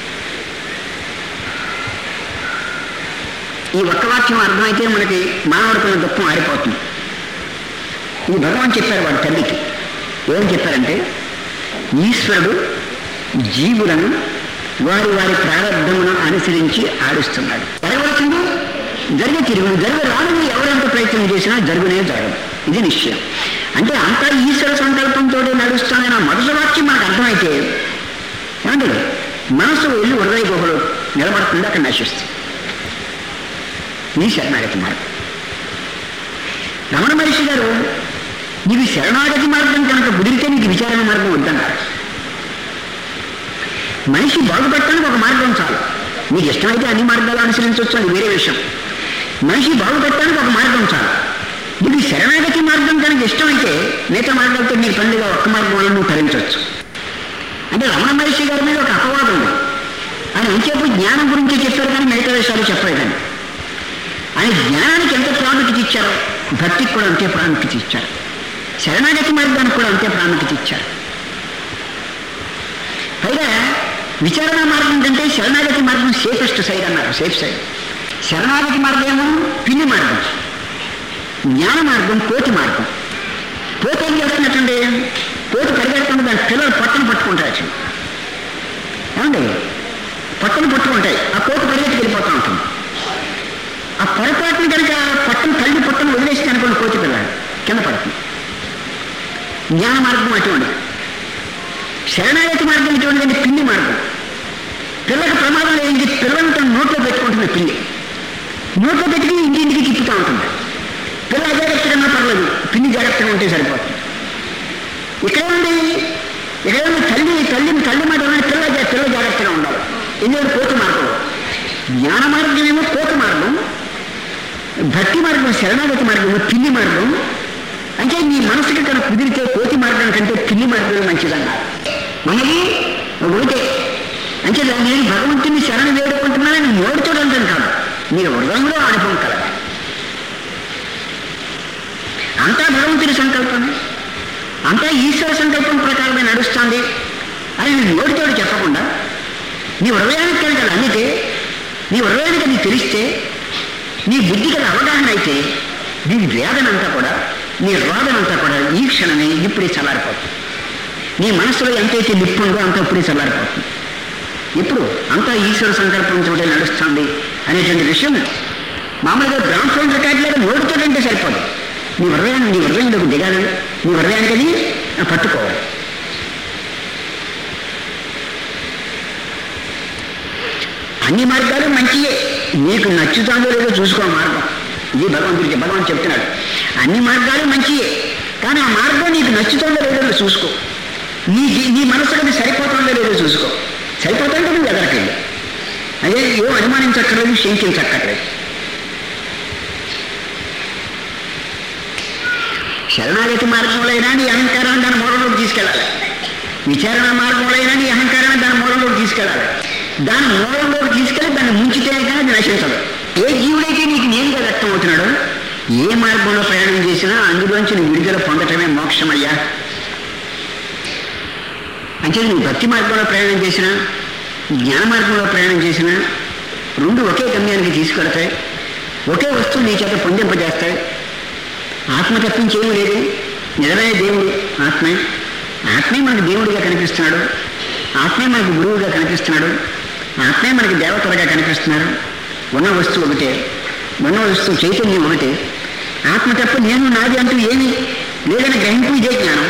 ఈ ఒక్క వాక్యం అర్థమైతే మనకి మానవుడుకున్న దుఃఖం ఆరిపోతుంది ఇది భగవాన్ చెప్పారు వాడి తల్లికి ఏం చెప్పారంటే ఈశ్వరుడు జీవులను వారి వారి ప్రారంభమును అనుసరించి ఆడిస్తున్నాడు జరగవలసింది జరిగే తిరుగుడు జరిగే రానిది ఎవరెంత ప్రయత్నం చేసినా జరుగునే జరగదు ఇది నిశ్చయం అంటే అంతా ఈశ్వర సంకల్పంతో నడుస్తానన్న మొదటి వాక్యం మనకు అర్థమైతే ఏమండి మనసు వెళ్ళి హృదయ గుహలు నిలబడకుండా అక్కడ నశిస్తుంది ఈ శరణాగతి మార్గం రమణ మహర్షి గారు నీకు శరణాగతి మార్గం కనుక కుదిరితే నీకు విచారణ మార్గం వద్దన్నారు మనిషి బాగుపడటానికి ఒక మార్గం చాలు నీకు ఇష్టమైతే అన్ని మార్గాలు అనుసరించవచ్చు అది వేరే విషయం మనిషి బాగుపడటానికి ఒక మార్గం చాలు నీకు శరణాగతి మార్గం కనుక ఇష్టమైతే మిగతా మార్గాలతో నీకు పండుగ ఒక్క మార్గంలో నువ్వు తరించవచ్చు అంటే రమణ మహర్షి గారి మీద ఒక అపవాదం ఉంది ఆయన ఇంకేపు జ్ఞానం గురించి చెప్పారు కానీ మిగతా విషయాలు చెప్పలేదండి ఆయన జ్ఞానానికి ఎంత ప్రాముఖ్యత ఇచ్చారో భక్తికి కూడా అంతే ప్రాముఖ్యత ఇచ్చారు శరణాగతి మార్గానికి కూడా అంతే ప్రాముఖ్యత ఇచ్చారు పైగా విచారణ మార్గం కంటే శరణాగతి మార్గం సేఫెస్ట్ సైడ్ అన్నారు సేఫ్ సైడ్ శరణాగతి మార్గం ఏమో పిన్ని మార్గం జ్ఞాన మార్గం కోతి మార్గం కోతి ఏం చేస్తున్నట్టండి కోతి పరిగెడుతుంటే దాని పిల్లలు పట్టును పట్టుకుంటారు ఏమండి పట్టును పట్టుకుంటాయి ఆ కోతి పరిగెత్తి వెళ్ళిపోతూ ఉంటుంది ఆ పొరపాటుని కనుక పట్టును తల్లి పట్టును వదిలేసి అనుకోండి కోతి పిల్ల కింద పడుతుంది జ్ఞాన మార్గం అటువంటిది శరణాగతి మార్గం ఇటువంటిదంటే పిల్లి మార్గం పిల్లకి ప్రమాదం లేని పిల్లని తన నోట్లో పెట్టుకుంటుంది పిల్లి నోట్లో పెట్టుకుని ఇంటింటికి తిప్పుతూ ఉంటుంది పిల్ల అజాగ్రత్తగా ఉన్నా పర్లేదు పిల్లి జాగ్రత్తగా ఉంటే సరిపోతుంది ఇక్కడ ఉంది ఇక్కడ ఉంది తల్లి తల్లి తల్లి మాట ఉన్నది పిల్ల జా- పిల్ల జాగ్రత్తగా ఉండాలి ఎందుకంటే కోతి మార్గం జ్ఞాన మార్గం ఏమో కోతి మార్గం భక్తి మార్గం శరణాగతి మార్గం పిల్లి మార్గం అంటే నీ మనసుకి కనుక కుదిరితే కోతి మార్గం కంటే పిల్లి మార్గం మంచిదన్నారు మనది ఒకటే అంటే నేను భగవంతుని శరణ వేడుకుంటున్నానని నోటితో అంటాను కాదు నీ హృదయంలో అనుభవం కలగాలి అంతా భగవంతుని సంకల్పమే అంతా ఈశ్వర సంకల్పం ప్రకారమే నడుస్తుంది అని నేను నోటితోటి చెప్పకుండా నీ హృదయానికి కనుక అది అందితే నీ హృదయానికి అది తెలిస్తే నీ బుద్ధికి అది అవగాహన అయితే నీ వేదన అంతా కూడా నీ రోదన అంతా కూడా ఈ క్షణమే ఇప్పుడే చల్లారిపోతుంది నీ మనసులో ఎంతైతే నిప్పుందో అంత ఇప్పుడే చల్లారిపోతుంది ఇప్పుడు అంతా ఈశ్వర సంకల్పంతో నడుస్తుంది అనేటువంటి విషయం మామూలుగా గ్రామ్ ఫోన్ రికార్డులాగా నోటితో అంటే సరిపోదు నీ హృదయాన్ని నీ హృదయంలోకి దిగాలి నీ హృదయానికి అది పట్టుకోవాలి అన్ని మార్గాలు మంచియే నీకు నచ్చుతుందో లేదో చూసుకో మార్గం ఇది భగవంతుడికి భగవాన్ చెప్తున్నాడు అన్ని మార్గాలు మంచియే కానీ ఆ మార్గం నీకు నచ్చుతుందో లేదో చూసుకో నీ నీ మనసుకు అది సరిపోతుందో లేదో చూసుకో సరిపోతుంటే నువ్వు ఎదరకెళ్ళి అదే ఏం అనుమానించక్కర్లేదు శంకించక్కర్లేదు శరణాగతి మార్గంలో అయినా నీ అహంకారాన్ని దాని మూలంలోకి తీసుకెళ్ళాలి విచారణ మార్గంలో అయినా నీ అహంకారాన్ని దాని మూలంలోకి తీసుకెళ్ళాలి దాని మూలంలోకి తీసుకెళ్ళి దాన్ని ముంచితే కానీ అది నశించదు ఏ జీవుడైతే నీకు నేరుగా వ్యక్తం అవుతున్నాడో ఏ మార్గంలో ప్రయాణం చేసినా అందులోంచి నువ్వు విడుదల పొందటమే మోక్షమయ్యా అంటే నువ్వు భక్తి మార్గంలో ప్రయాణం చేసినా జ్ఞాన మార్గంలో ప్రయాణం చేసినా రెండు ఒకే గమ్యానికి తీసుకెడతాయి ఒకే వస్తువు నీ చేత పొందింపజేస్తాడు ఆత్మ తప్పించి ఏమీ లేదు నిజమైన దేవుడు ఆత్మే ఆత్మే మనకు దేవుడిగా కనిపిస్తున్నాడు ఆత్మే మనకు గురువుగా కనిపిస్తున్నాడు ఆత్మే మనకి దేవతలుగా కనిపిస్తున్నారు ఉన్న వస్తువు ఒకటే ఉన్న వస్తువు చైతన్యం ఒకటే ఆత్మ తప్ప నేను నాది అంటూ ఏమి లేదని గ్రహింపు ఇదే జ్ఞానం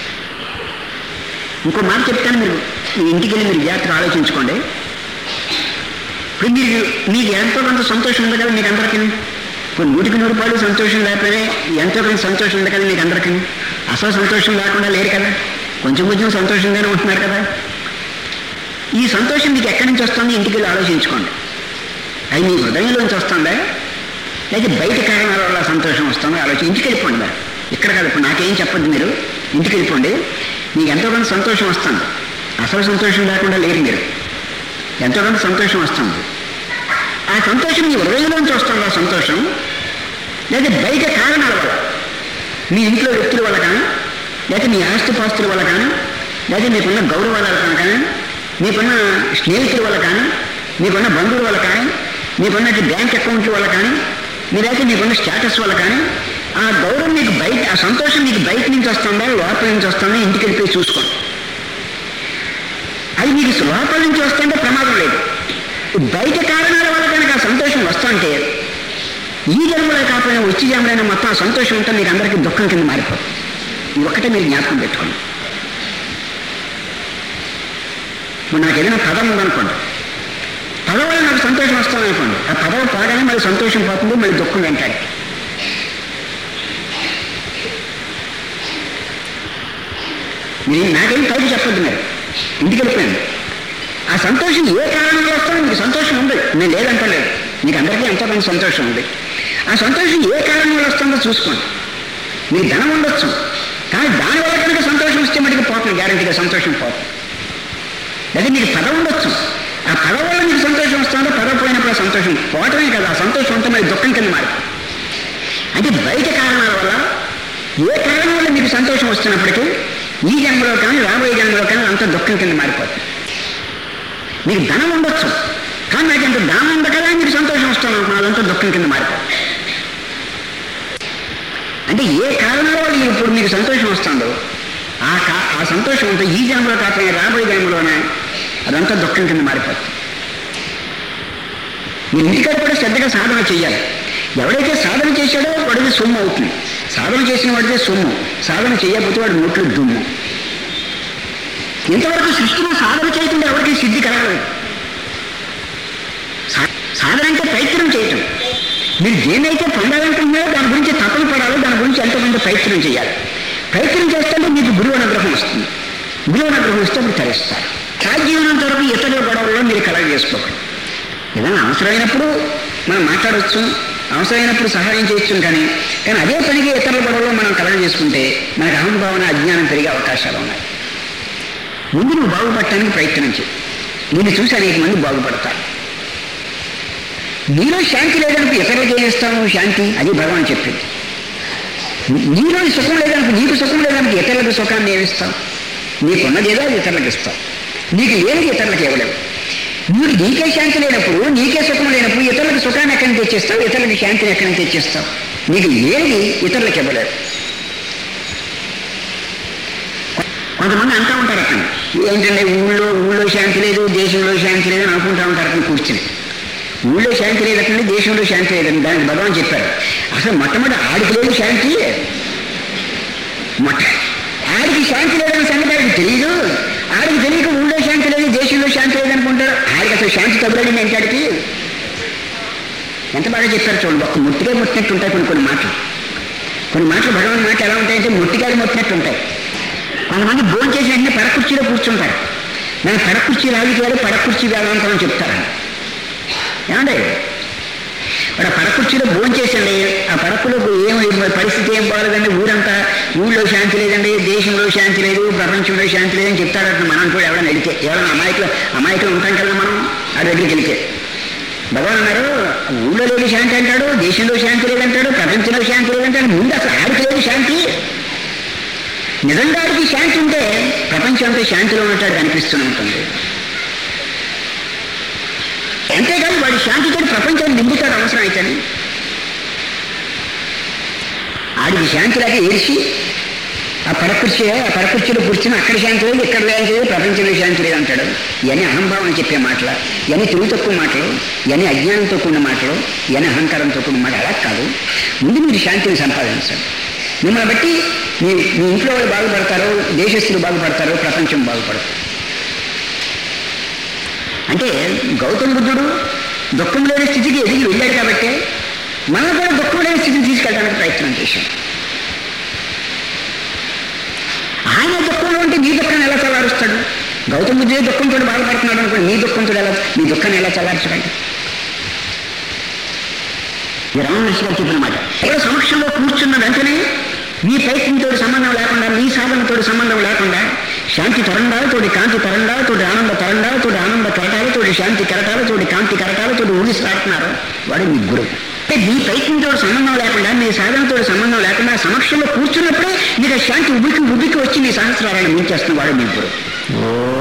ఇంకో మాట చెప్తాను మీరు మీ ఇంటికి వెళ్ళి మీరు జాగ్రత్తగా ఆలోచించుకోండి ఇప్పుడు మీరు మీకు ఎంతో కొంత సంతోషం ఉంది కదా మీకు అందరికీ ఇప్పుడు నూటికి నూరు రూపాయలు సంతోషం లేకపోతే ఎంతో కొంత సంతోషం ఉంది కదా మీకు అందరికీ అసలు సంతోషం లేకుండా లేరు కదా కొంచెం కొంచెం సంతోషంగానే ఉంటున్నారు కదా ఈ సంతోషం మీకు ఎక్కడి నుంచి వస్తుంది ఇంటికి వెళ్ళి ఆలోచించుకోండి అది మీ హృదయంలోంచి వస్తుందా లేదా బయట కారణాల వల్ల సంతోషం వస్తుందో ఆలోచన ఇంటికి వెళ్ళిపోండి మరి ఇక్కడ కాదు ఇప్పుడు నాకేం చెప్పొద్దు మీరు ఇంటికి వెళ్ళిపోండి మీకు ఎంతో కొంత సంతోషం వస్తుంది అసలు సంతోషం లేకుండా లేరు మీరు ఎంతో కొంత సంతోషం వస్తుంది ఆ సంతోషం మీ హృదయంలోంచి వస్తుంది ఆ సంతోషం లేదా బయట కారణాల వల్ల మీ ఇంట్లో వ్యక్తుల వల్ల కానీ లేదా మీ ఆస్తిపాస్తుల వల్ల కానీ లేదా మీకున్న గౌరవాల వల్ల కానీ మీకున్న స్నేహితుల వల్ల కానీ మీకున్న బంధువుల వల్ల కానీ మీకున్న బ్యాంక్ అకౌంట్ల వల్ల కానీ మీరైతే మీకున్న స్టేటస్ వల్ల కానీ ఆ గౌరవం మీకు బయట ఆ సంతోషం మీకు బయట నుంచి వస్తుందా లోపల నుంచి వస్తుందా ఇంటికి వెళ్ళిపోయి చూసుకోండి అది మీకు లోపల నుంచి వస్తుంటే ప్రమాదం లేదు బయట కారణాల వల్ల కనుక ఆ సంతోషం వస్తుంటే ఈ జన్మలో కాకపోయినా వచ్చి జన్మలైనా మొత్తం ఆ సంతోషం ఉంటే మీకు అందరికీ దుఃఖం కింద మారిపోతుంది ఇది ఒక్కటే మీరు జ్ఞాపకం పెట్టుకోండి ఇప్పుడు నాకు ఏదైనా పదం ఉందనుకోండి పదం వల్ల నాకు సంతోషం వస్తుంది అనుకోండి ఆ పదవి పోగానే మళ్ళీ సంతోషం పోతుంది మళ్ళీ దుఃఖం వెంటాడు మీరు నాకేం పైకి చెప్పొద్దు మీరు ఇంటికి వెళ్ళిపోయాను ఆ సంతోషం ఏ కారణం వల్ల వస్తుందో మీకు సంతోషం ఉంది నేను లేదంటలేదు మీకు అందరికీ ఎంతో కొంత సంతోషం ఉంది ఆ సంతోషం ఏ కారణం వల్ల వస్తుందో చూసుకోండి మీకు ధనం ఉండొచ్చు కానీ దానివల్ల కనుక సంతోషం వస్తే మటుకు పోతుంది గ్యారంటీగా సంతోషం పోతుంది లేదా మీకు పదం ఉండొచ్చు ఆ పదం వల్ల మీకు సంతోషం వస్తుందో పదం పోయినప్పుడు ఆ సంతోషం పోవటమే కదా ఆ సంతోషం ఉంటే మరి దుఃఖం కింద మారుతుంది అంటే బయట కారణాల వల్ల ఏ కారణం వల్ల మీకు సంతోషం వస్తున్నప్పటికీ ఈ జన్మలో కానీ రాబోయే జన్మలో కానీ అంత దుఃఖం కింద మారిపోతుంది మీకు ధనం ఉండొచ్చు కానీ నాకు ఎంత దానం ఉంది కదా మీకు సంతోషం వస్తుంది అనుకున్నా అదంతా దుఃఖం కింద మారిపోతుంది అంటే ఏ కారణాల వల్ల ఇప్పుడు మీకు సంతోషం వస్తుందో ఆ కా ఆ సంతోషం అంతా ఈ జన్మలో కాకపోయినా రాబోయే జన్మలోనే అదంతా దుఃఖం కింద మారిపోతుంది మీరు ఇంటికాడ కూడా శ్రద్ధగా సాధన చేయాలి ఎవడైతే సాధన చేశాడో వాడికి సొమ్ము అవుతుంది సాధన చేసిన వాడితే సొమ్ము సాధన చేయకపోతే వాడి నోట్లు దుమ్ము ఇంతవరకు సృష్టిలో సాధన చేయకుండా ఎవరికి సిద్ధి కలగలేదు సా- సాధన అంటే ప్రయత్నం చేయటం మీరు దేనైతే పొందాలనుకుంటున్నారో దాని గురించి తపన పడాలి దాని గురించి ఎంతో కొంత ప్రయత్నం చేయాలి ప్రయత్నం చేస్తుంటే మీకు గురువు అనుగ్రహం వస్తుంది గురువు అనుగ్రహం వస్తే అప్పుడు తరిస్తారు సాధ్యమైనంత వరకు ఇతరుల గొడవల్లో మీరు కలగ చేసుకోకండి ఏదైనా అవసరమైనప్పుడు మనం మాట్లాడవచ్చు అవసరమైనప్పుడు సహాయం చేయొచ్చు కానీ కానీ అదే పనికి ఇతరుల గొడవలో మనం కలగ చేసుకుంటే మనకు అహంభావన అజ్ఞానం పెరిగే అవకాశాలు ఉన్నాయి ముందు నువ్వు బాగుపడటానికి ప్రయత్నం చేయి నిన్ను చూసి అనేక మంది బాగుపడతారు నీలో శాంతి లేదనుకు ఇతరులకు ఏం ఇస్తావు శాంతి అది భగవాన్ చెప్పింది నీలో సుఖం లేదనుకు నీకు సుఖం లేదనుకు ఇతరులకు సుఖాన్ని ఏమిస్తావు నీకున్నది ఏదో అది ఇతరులకు ఇస్తావు నీకు లేనిది ఇతరులకు ఇవ్వలేవు నీకు నీకే శాంతి లేనప్పుడు నీకే సుఖం లేనప్పుడు ఇతరులకు సుఖాన్ని ఎక్కడి నుంచి తెచ్చిస్తావు ఇతరులకు శాంతిని ఎక్కడి నుంచి తెచ్చిస్తావు నీకు లేనిది ఇతరులకు ఇవ్వలేవు కొంతమంది అంటూ ఉంటారు అక్కడ ఏంటంటే ఊళ్ళో ఊళ్ళో శాంతి లేదు దేశంలో శాంతి లేదు అని అనుకుంటా ఉంటారు అక్కడ కూర్చుని ఊళ్ళో శాంతి లేదంటే దేశంలో శాంతి లేదని దానికి భగవాన్ చెప్పారు అసలు మొట్టమొదటి ఆడికి లేదు శాంతి మొట్ట ఆడికి శాంతి లేదని సంగతి ఆడికి తెలియదు ఆడికి తెలియక ఊళ్ళో శాంతి లేదు దేశంలో శాంతి లేదనుకుంటారు ఆడికి అసలు శాంతి తగులని ఏంటాడికి ఎంత బాగా చెప్పారు చూడండి ఒక్క ముట్టిగా ముట్టినట్టు ఉంటాయి కొన్ని కొన్ని మాటలు కొన్ని మాటలు భగవాన్ మాటలు ఎలా ఉంటాయంటే ముట్టికాయలు ముట్టినట్టు ఉంటాయి కొంతమంది భోజనం చేసి వెంటనే పడకుర్చీలో కూర్చుంటారు నేను పడకుర్చీ రాజకీయాలు పడకుర్చీ వేదాంతం అని చెప్తారు ఏమండి వాడు ఆ పడకుర్చీలో భోజనం చేసండి ఆ పడకులో ఏం పరిస్థితి ఏం బాగలేదండి ఊరంతా ఊళ్ళో శాంతి లేదండి దేశంలో శాంతి లేదు ప్రపంచంలో శాంతి లేదని చెప్తారట మనం కూడా ఎవరైనా వెళితే ఎవరైనా అమాయకులు అమాయకులు ఉంటాం కదా మనం ఆ దగ్గరికి వెళితే భగవాన్ అన్నారు ఊళ్ళో లేదు శాంతి అంటాడు దేశంలో శాంతి లేదంటాడు ప్రపంచంలో శాంతి లేదంటాడు ముందు అసలు ఆడికి లేదు శాంతి నిజంగా ఆడికి శాంతి ఉంటే ప్రపంచం అంతా శాంతిలో ఉన్నట్టు కనిపిస్తూనే ఉంటుంది అంతేకాదు వాడి శాంతితో ప్రపంచాన్ని నింపుతాడు అవసరం అయితేనే ఆడికి శాంతి లేక ఏడిచి ఆ పరకుర్చీ ఆ పరకుర్చీలో కూర్చుని అక్కడ శాంతి లేదు ఇక్కడ శాంతి లేదు ప్రపంచంలో శాంతి లేదు అంటాడు ఇవన్నీ అహంభావం చెప్పే మాటలు ఇవన్నీ తెలివి తక్కువ మాటలు ఇవన్నీ అజ్ఞానంతో కూడిన మాటలు ఇవన్నీ అహంకారంతో కూడిన మాట అలా కాదు ముందు మీరు శాంతిని సంపాదించండి మిమ్మల్ని బట్టి మీ మీ ఇంట్లో వాళ్ళు బాగుపడతారు దేశస్తులు బాగుపడతారు ప్రపంచం బాగుపడతారు అంటే గౌతమ బుద్ధుడు దుఃఖం లేని స్థితికి ఎదిగి వెళ్ళాడు కాబట్టి మనం కూడా దుఃఖం లేని స్థితికి తీసుకెళ్ళడానికి ప్రయత్నం చేశాం ఆయన దుఃఖంలో ఉంటే నీ దుఃఖాన్ని ఎలా చల్లారుస్తాడు గౌతమ బుద్ధుడే దుఃఖంతో బాధపడుతున్నాడు అనుకోండి నీ దుఃఖంతో ఎలా నీ దుఃఖాన్ని ఎలా చల్లార్చడండి ఇది రామహర్షి గారు చెప్పిన మాట ఎవరో సమక్షంలో కూర్చున్న వెంటనే నీ ప్రయత్నంతో సంబంధం లేకుండా నీ సాధనతో సంబంధం లేకుండా శాంతి తరండాలతోటి కాంతి తరండాలతోటి ఆనంద తరండాలతోటి ఆనంద కెరటాలతోటి శాంతి కెరటాలతోటి కాంతి కెరటాలతోటి ఊగిస్తాడుతున్నారు వాడు మీ గురువు అంటే నీ ప్రయత్నంతో సంబంధం లేకుండా నీ సాధనతో సంబంధం లేకుండా సమక్షంలో కూర్చున్నప్పుడే నీకు ఆ శాంతి ఉబికి ఉబికి వచ్చి నీ సహస్రాలను మించేస్తున్న వాడు మీ గురువు ఓ